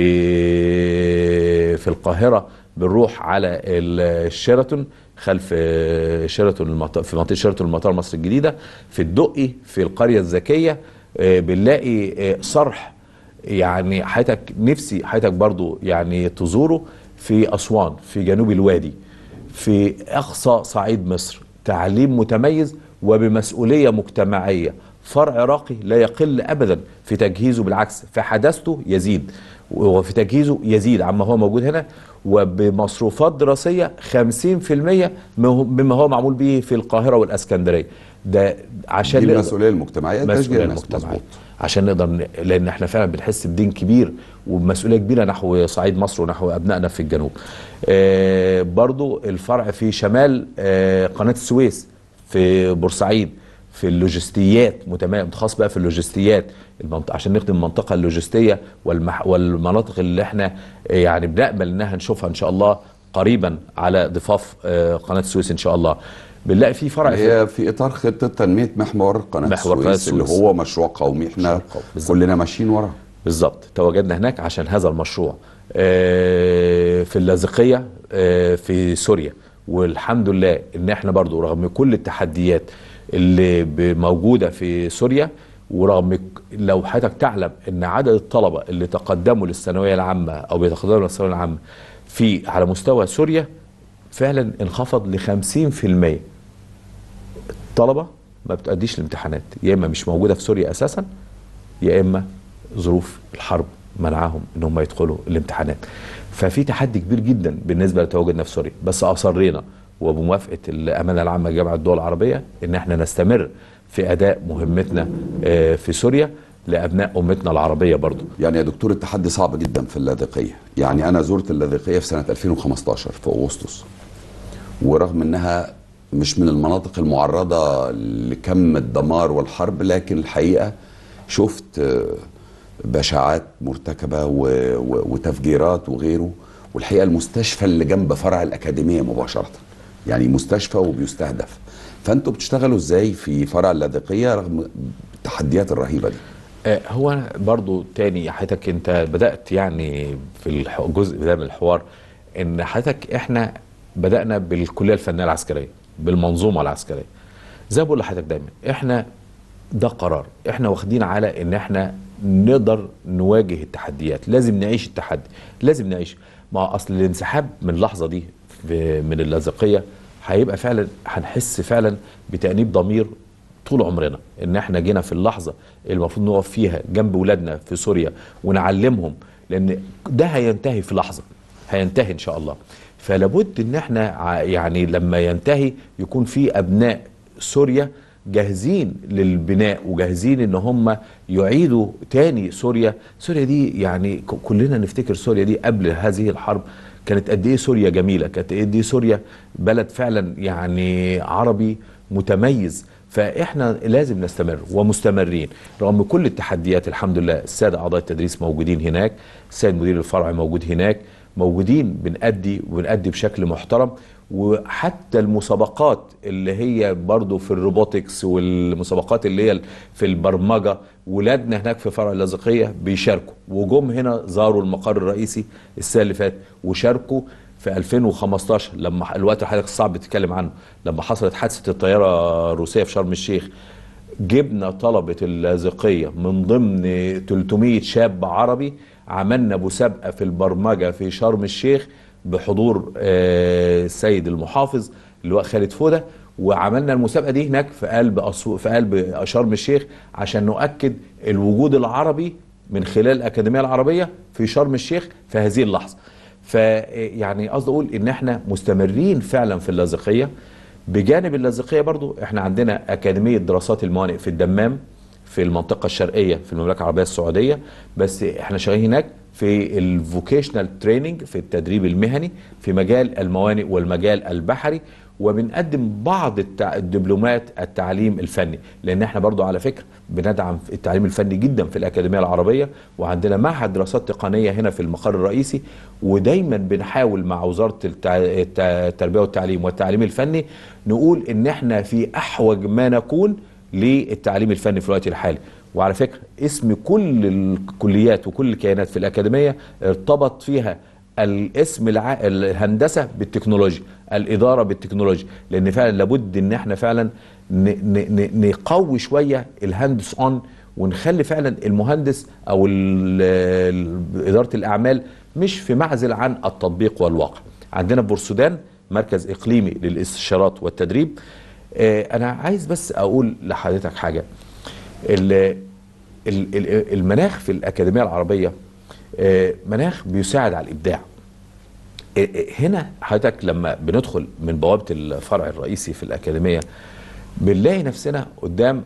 في في القاهرة بنروح على ال- الشيراتون خلف آه، شيراتون المطار في منطقة شيراتون المطار مصر الجديدة في الدقي في القرية الذكية آه، بنلاقي آه، صرح يعني حياتك نفسي حياتك برضو يعني تزوره في أسوان في جنوب الوادي في أقصى صعيد مصر تعليم متميز وبمسؤولية مجتمعية فرع راقي لا يقل أبدا في تجهيزه بالعكس في حداثته يزيد وفي تجهيزه يزيد عما هو موجود هنا وبمصروفات دراسية 50% مما هو معمول به في القاهرة والأسكندرية ده عشان دي نقدر- المسؤوليه المجتمعيه مسؤولية تشجيع الناس المجتمعية مظبوط عشان نقدر ن... لان احنا فعلا بنحس بدين كبير وبمسؤوليه كبيره نحو صعيد مصر ونحو ابنائنا في الجنوب. آه برضو الفرع في شمال آه قناه السويس في بورسعيد في اللوجستيات متميز متخصص بقى في اللوجستيات المنطقة عشان نخدم المنطقه اللوجستيه والمح... والمناطق اللي احنا آه، يعني بنامل انها نشوفها ان شاء الله قريبا على ضفاف آه، قناه السويس ان شاء الله بنلاقي في فرع في هي في اطار خطه تنميه محور قناه محور قناة السويس اللي السويس. هو مشروع قومي احنا مشروع قومي، بالظبط. كلنا ماشيين وراه بالظبط تواجدنا هناك عشان هذا المشروع آه، في اللاذقيه آه، في سوريا والحمد لله ان احنا برضو رغم كل التحديات اللي ب- موجوده في سوريا ورغم ك- لو حضرتك تعلم ان عدد الطلبه اللي تقدموا للثانويه العامه او بيتقدموا للثانويه العامه في على مستوى سوريا فعلا انخفض ل 50% الطلبه ما بتأديش الامتحانات يا اما مش موجوده في سوريا اساسا يا اما ظروف الحرب منعهم ان هم يدخلوا الامتحانات ففي تحدي كبير جدا بالنسبه لتواجدنا في سوريا بس اصرينا وبموافقه الامانه العامه لجامعه الدول العربيه ان احنا نستمر في اداء مهمتنا آه، في سوريا لابناء امتنا العربيه برضو يعني يا دكتور التحدي صعب جدا في اللاذقيه يعني انا زرت اللاذقيه في سنه 2015 في اغسطس ورغم انها مش من المناطق المعرضه لكم الدمار والحرب لكن الحقيقه شفت آه، بشاعات مرتكبه و- و- وتفجيرات وغيره والحقيقه المستشفى اللي جنب فرع الاكاديميه مباشره يعني مستشفى وبيستهدف فانتوا بتشتغلوا ازاي في فرع اللاذقيه رغم التحديات الرهيبه دي آه، هو أنا برضو تاني حضرتك انت بدأت يعني في الح- الجزء ده من الحوار ان حضرتك احنا بدأنا بالكلية الفنية العسكرية بالمنظومة العسكرية زي ما بقول لحضرتك دايما احنا ده قرار احنا واخدين على ان احنا نقدر نواجه التحديات لازم نعيش التحدي لازم نعيش ما اصل الانسحاب من اللحظة دي في من اللاذقية هيبقى فعلا هنحس فعلا بتأنيب ضمير طول عمرنا ان احنا جينا في اللحظه اللي المفروض نقف فيها جنب ولادنا في سوريا ونعلمهم لان ده هينتهي في لحظه هينتهي ان شاء الله فلابد ان احنا ع- يعني لما ينتهي يكون في ابناء سوريا جاهزين للبناء وجاهزين ان هم يعيدوا تاني سوريا سوريا دي يعني ك- كلنا نفتكر سوريا دي قبل هذه الحرب كانت قد ايه سوريا جميله كانت قد ايه سوريا بلد فعلا يعني عربي متميز فاحنا لازم نستمر ومستمرين رغم كل التحديات الحمد لله الساده اعضاء التدريس موجودين هناك السيد مدير الفرع موجود هناك موجودين بنأدي وبنأدي بشكل محترم وحتى المسابقات اللي هي برضو في الروبوتكس والمسابقات اللي هي في البرمجة ولادنا هناك في فرع اللاذقية بيشاركوا وجم هنا زاروا المقر الرئيسي السنة اللي فاتت وشاركوا في 2015 لما الوقت اللي حضرتك صعب تتكلم عنه لما حصلت حادثة الطيارة الروسية في شرم الشيخ جبنا طلبة اللاذقية من ضمن 300 شاب عربي عملنا مسابقة في البرمجة في شرم الشيخ بحضور آه، السيد المحافظ اللواء خالد فودة وعملنا المسابقة دي هناك في قلب أسو... في قلب شرم الشيخ عشان نؤكد الوجود العربي من خلال الأكاديمية العربية في شرم الشيخ في هذه اللحظة فيعني قصدي أقول إن إحنا مستمرين فعلا في اللاذقية بجانب اللاذقيه برضو احنا عندنا اكاديميه دراسات الموانئ في الدمام في المنطقه الشرقيه في المملكه العربيه السعوديه بس احنا شغالين هناك في الفوكيشنال تريننج في التدريب المهني في مجال الموانئ والمجال البحري وبنقدم بعض التع... الدبلومات التعليم الفني لان احنا برضو على فكره بندعم التعليم الفني جدا في الاكاديميه العربيه وعندنا معهد دراسات تقنيه هنا في المقر الرئيسي ودايما بنحاول مع وزاره التع... الت- التربيه والتعليم والتعليم الفني نقول ان احنا في احوج ما نكون للتعليم الفني في الوقت الحالي وعلى فكره اسم كل الكليات وكل الكيانات في الاكاديميه ارتبط فيها الاسم الع... الهندسه بالتكنولوجيا الاداره بالتكنولوجيا لان فعلا لابد ان احنا فعلا ن... ن... ن... نقوي شويه الهاندس اون ونخلي فعلا المهندس او ال... ال... اداره الاعمال مش في معزل عن التطبيق والواقع عندنا في بورسودان مركز اقليمي للاستشارات والتدريب آه، انا عايز بس اقول لحضرتك حاجه ال- ال- ال- المناخ في الاكاديميه العربيه آه، مناخ بيساعد على الابداع آه، آه، هنا حضرتك لما بندخل من بوابه الفرع الرئيسي في الاكاديميه بنلاقي نفسنا قدام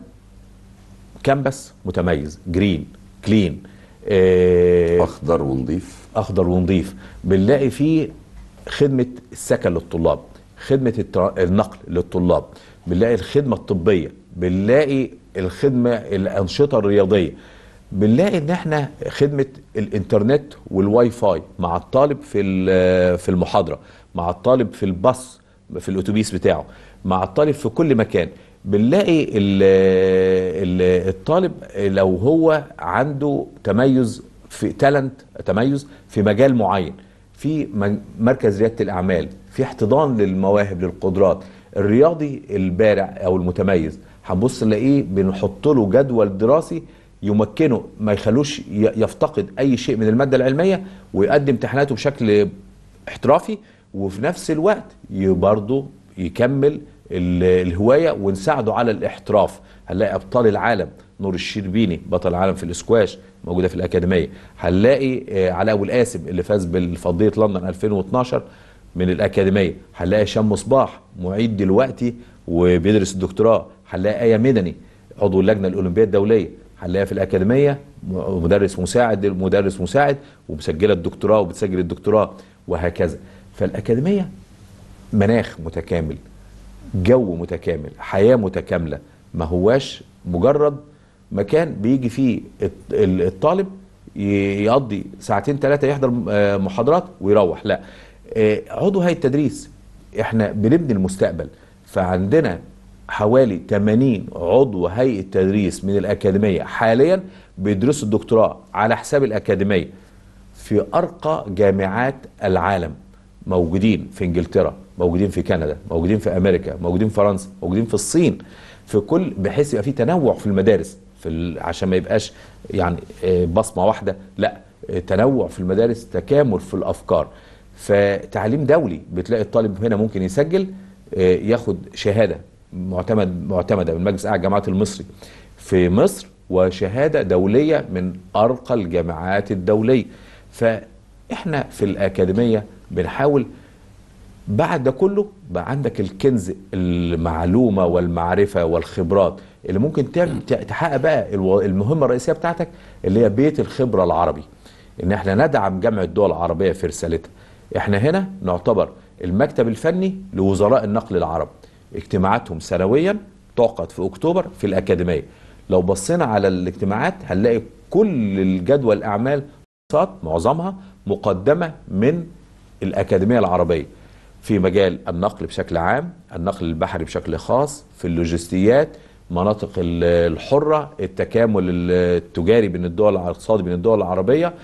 كامبس متميز جرين كلين آه، اخضر ونظيف اخضر ونظيف بنلاقي فيه خدمه السكن للطلاب خدمه التر- النقل للطلاب بنلاقي الخدمه الطبيه بنلاقي الخدمه الانشطه الرياضيه بنلاقي ان احنا خدمه الانترنت والواي فاي مع الطالب في ال- في المحاضره مع الطالب في الباص في الاتوبيس بتاعه مع الطالب في كل مكان بنلاقي ال- ال- الطالب لو هو عنده تميز في تالنت تميز في مجال معين في م- مركز رياده الاعمال في احتضان للمواهب للقدرات الرياضي البارع او المتميز هنبص نلاقيه بنحط له جدول دراسي يمكنه ما يخلوش ي- يفتقد اي شيء من الماده العلميه ويقدم امتحاناته بشكل احترافي وفي نفس الوقت ي- برضه يكمل ال- الهوايه ونساعده على الاحتراف هنلاقي ابطال العالم نور الشربيني بطل العالم في الاسكواش موجوده في الاكاديميه هنلاقي آه، علاء ابو القاسم اللي فاز بالفضيه لندن 2012 من الاكاديميه هنلاقي هشام مصباح معيد دلوقتي وبيدرس الدكتوراه هنلاقي ايه مدني عضو اللجنه الاولمبيه الدوليه هنلاقيها في الاكاديميه م- مدرس مساعد مدرس مساعد ومسجله الدكتوراه وبتسجل الدكتوراه وهكذا فالاكاديميه مناخ متكامل جو متكامل حياه متكامله ما هواش مجرد مكان بيجي فيه الط- ال- الطالب ي- يقضي ساعتين ثلاثه يحضر آه، محاضرات ويروح لا آه، عضو هيئه التدريس احنا بنبني المستقبل فعندنا حوالي 80 عضو هيئه تدريس من الاكاديميه حاليا بيدرسوا الدكتوراه على حساب الاكاديميه في ارقى جامعات العالم موجودين في انجلترا موجودين في كندا موجودين في امريكا موجودين في فرنسا موجودين في الصين في كل بحيث يبقى في تنوع في المدارس في ال... عشان ما يبقاش يعني آه، بصمه واحده لا آه، تنوع في المدارس تكامل في الافكار فتعليم دولي بتلاقي الطالب هنا ممكن يسجل آه، ياخد شهاده معتمد معتمده من مجلس اعلى الجامعات المصري في مصر وشهاده دوليه من ارقى الجامعات الدوليه فاحنا في الاكاديميه بنحاول بعد ده كله بقى عندك الكنز المعلومه والمعرفه والخبرات اللي ممكن تعمل تحقق بقى الو- المهمه الرئيسيه بتاعتك اللي هي بيت الخبره العربي ان احنا ندعم جامعه الدول العربيه في رسالتها احنا هنا نعتبر المكتب الفني لوزراء النقل العرب اجتماعاتهم سنويا تعقد في اكتوبر في الاكاديميه لو بصينا على الاجتماعات هنلاقي كل الجدول الاعمال معظمها مقدمه من الاكاديميه العربيه في مجال النقل بشكل عام النقل البحري بشكل خاص في اللوجستيات مناطق ال- الحرة التكامل التجاري بين الدول الاقتصادي بين الدول العربية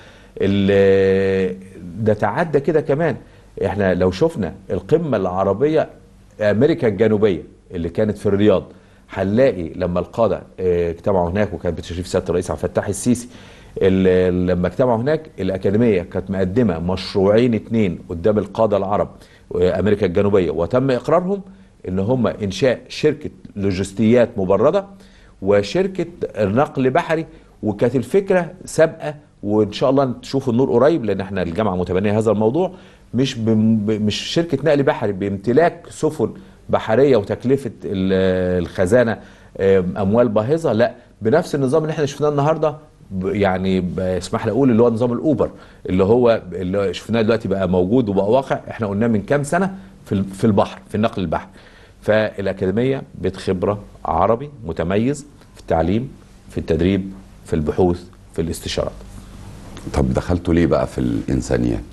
ال- ده تعدى كده كمان احنا لو شفنا القمة العربية امريكا الجنوبية اللي كانت في الرياض هنلاقي لما القادة اه، اجتمعوا هناك وكانت بتشريف سيادة الرئيس عبد الفتاح السيسي ال- لما اجتمعوا هناك الأكاديمية كانت مقدمة مشروعين اتنين قدام القادة العرب امريكا الجنوبيه وتم اقرارهم ان هم انشاء شركه لوجستيات مبرده وشركه نقل بحري وكانت الفكره سابقه وان شاء الله تشوفوا النور قريب لان احنا الجامعه متبنيه هذا الموضوع مش بم مش شركه نقل بحري بامتلاك سفن بحريه وتكلفه ال- الخزانه آم، اموال باهظه لا بنفس النظام اللي احنا شفناه النهارده ب- يعني ب- اسمح لي اقول اللي هو نظام الاوبر اللي هو اللي شفناه دلوقتي بقى موجود وبقى واقع احنا قلناه من كام سنه في ال- في البحر في النقل البحري فالاكاديميه بيت خبره عربي متميز في التعليم في التدريب في البحوث في الاستشارات طب دخلتوا ليه بقى في الانسانيات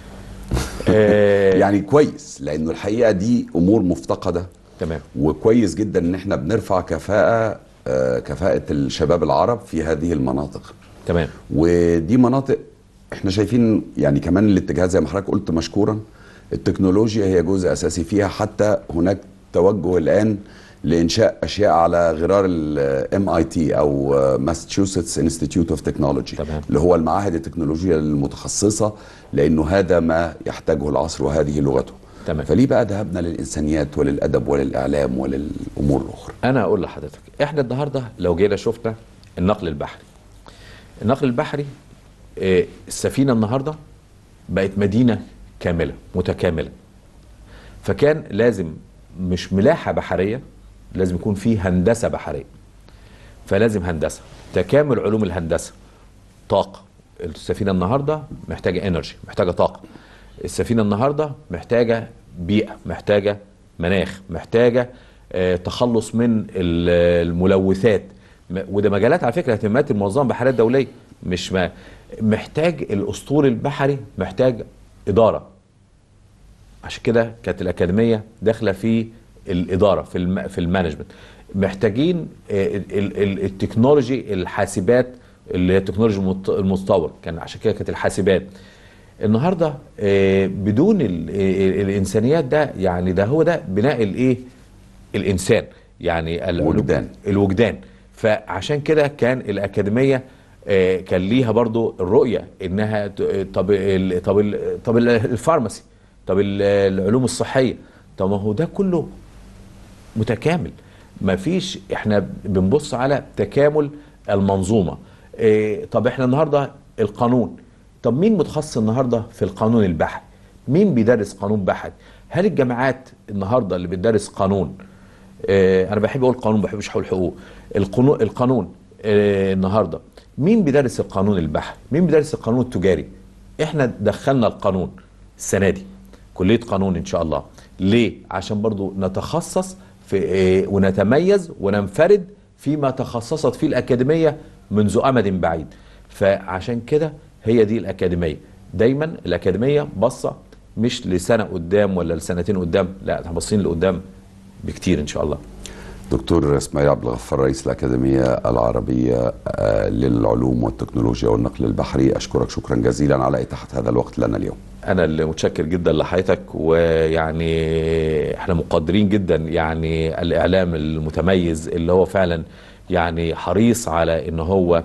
آه يعني كويس لانه الحقيقه دي امور مفتقده تمام وكويس جدا ان احنا بنرفع كفاءه آه، كفاءه الشباب العرب في هذه المناطق تمام ودي مناطق احنا شايفين يعني كمان الاتجاه زي ما حضرتك قلت مشكورا التكنولوجيا هي جزء اساسي فيها حتى هناك توجه الان لانشاء اشياء على غرار الام اي تي او ماساتشوستس انستيتيوت اوف تكنولوجي تمام. اللي هو المعاهد التكنولوجيا المتخصصه لانه هذا ما يحتاجه العصر وهذه لغته تمام. فليه بقى ذهبنا للانسانيات وللادب وللاعلام وللامور الاخرى انا اقول لحضرتك احنا النهارده لو جينا شفنا النقل البحري النقل البحري آه، السفينه النهارده بقت مدينه كامله متكامله فكان لازم مش ملاحه بحريه لازم يكون في هندسه بحريه فلازم هندسه تكامل علوم الهندسه طاقه السفينه النهارده محتاجه انرجي محتاجه طاقه السفينه النهارده محتاجه بيئه محتاجه مناخ محتاجه آه، تخلص من ال- الملوثات م- وده مجالات على فكره اهتمامات المنظمه البحريه الدوليه مش ما محتاج الاسطول البحري محتاج اداره عشان كده كانت الاكاديميه داخله في الاداره في الم... في المانجمنت محتاجين آه، ال- ال- ال- التكنولوجي الحاسبات اللي هي التكنولوجي المت- المتطور كان عشان كده كانت الحاسبات النهارده آه، بدون ال- ال- الانسانيات ده يعني ده هو ده بناء الايه الانسان يعني العلوم- وجدان. الوجدان فعشان كده كان الاكاديميه آه، كان ليها برضو الرؤيه انها ت- طب ال- طب ال- طب ال- الفارماسي طب ال- العلوم الصحيه طب ما هو ده كله متكامل ما فيش احنا بنبص على تكامل المنظومه إيه طب احنا النهارده القانون طب مين متخصص النهارده في القانون البحري مين بيدرس قانون بحري هل الجامعات النهارده اللي بتدرس قانون إيه انا بحب اقول قانون ما بحبش اقول حقوق القانون القانون إيه النهارده مين بيدرس القانون البحري مين بيدرس القانون التجاري احنا دخلنا القانون السنه دي كليه قانون ان شاء الله ليه عشان برضو نتخصص في إيه ونتميز وننفرد فيما تخصصت فيه الاكاديميه منذ امد بعيد فعشان كده هي دي الاكاديميه دايما الاكاديميه باصه مش لسنه قدام ولا لسنتين قدام لا احنا باصين لقدام بكتير ان شاء الله دكتور اسماعيل عبد الغفار رئيس الأكاديمية العربية آه، للعلوم والتكنولوجيا والنقل البحري أشكرك شكرا جزيلا على إتاحة هذا الوقت لنا اليوم انا اللي متشكر جدا لحضرتك ويعني احنا مقدرين جدا يعني الاعلام المتميز اللي هو فعلا يعني حريص على ان هو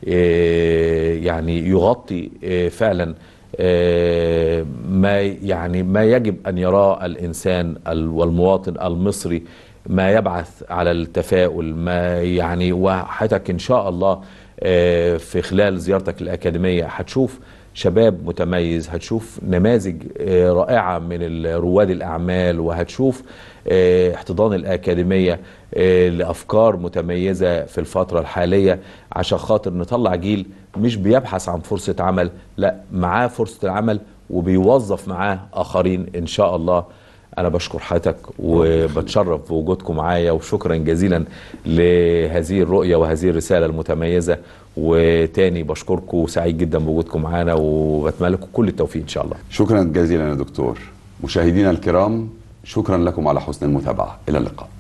إيه، يعني يغطي إيه، فعلا إيه، ما يعني ما يجب ان يراه الانسان ال- والمواطن المصري ما يبعث على التفاؤل ما يعني وحضرتك ان شاء الله آه، في خلال زيارتك الأكاديمية هتشوف شباب متميز هتشوف نماذج آه، رائعة من ال- رواد الأعمال وهتشوف آه، احتضان الأكاديمية آه، لأفكار متميزة في الفترة الحالية عشان خاطر نطلع جيل مش بيبحث عن فرصة عمل لا معاه فرصة العمل وبيوظف معاه آخرين إن شاء الله أنا بشكر حضرتك وبتشرف بوجودكم معايا وشكرا جزيلا لهذه الرؤية وهذه الرسالة المتميزة وتاني بشكركم وسعيد جدا بوجودكم معانا وبتمنى لكم كل التوفيق إن شاء الله شكرا جزيلا يا دكتور مشاهدينا الكرام شكرا لكم على حسن المتابعة إلى اللقاء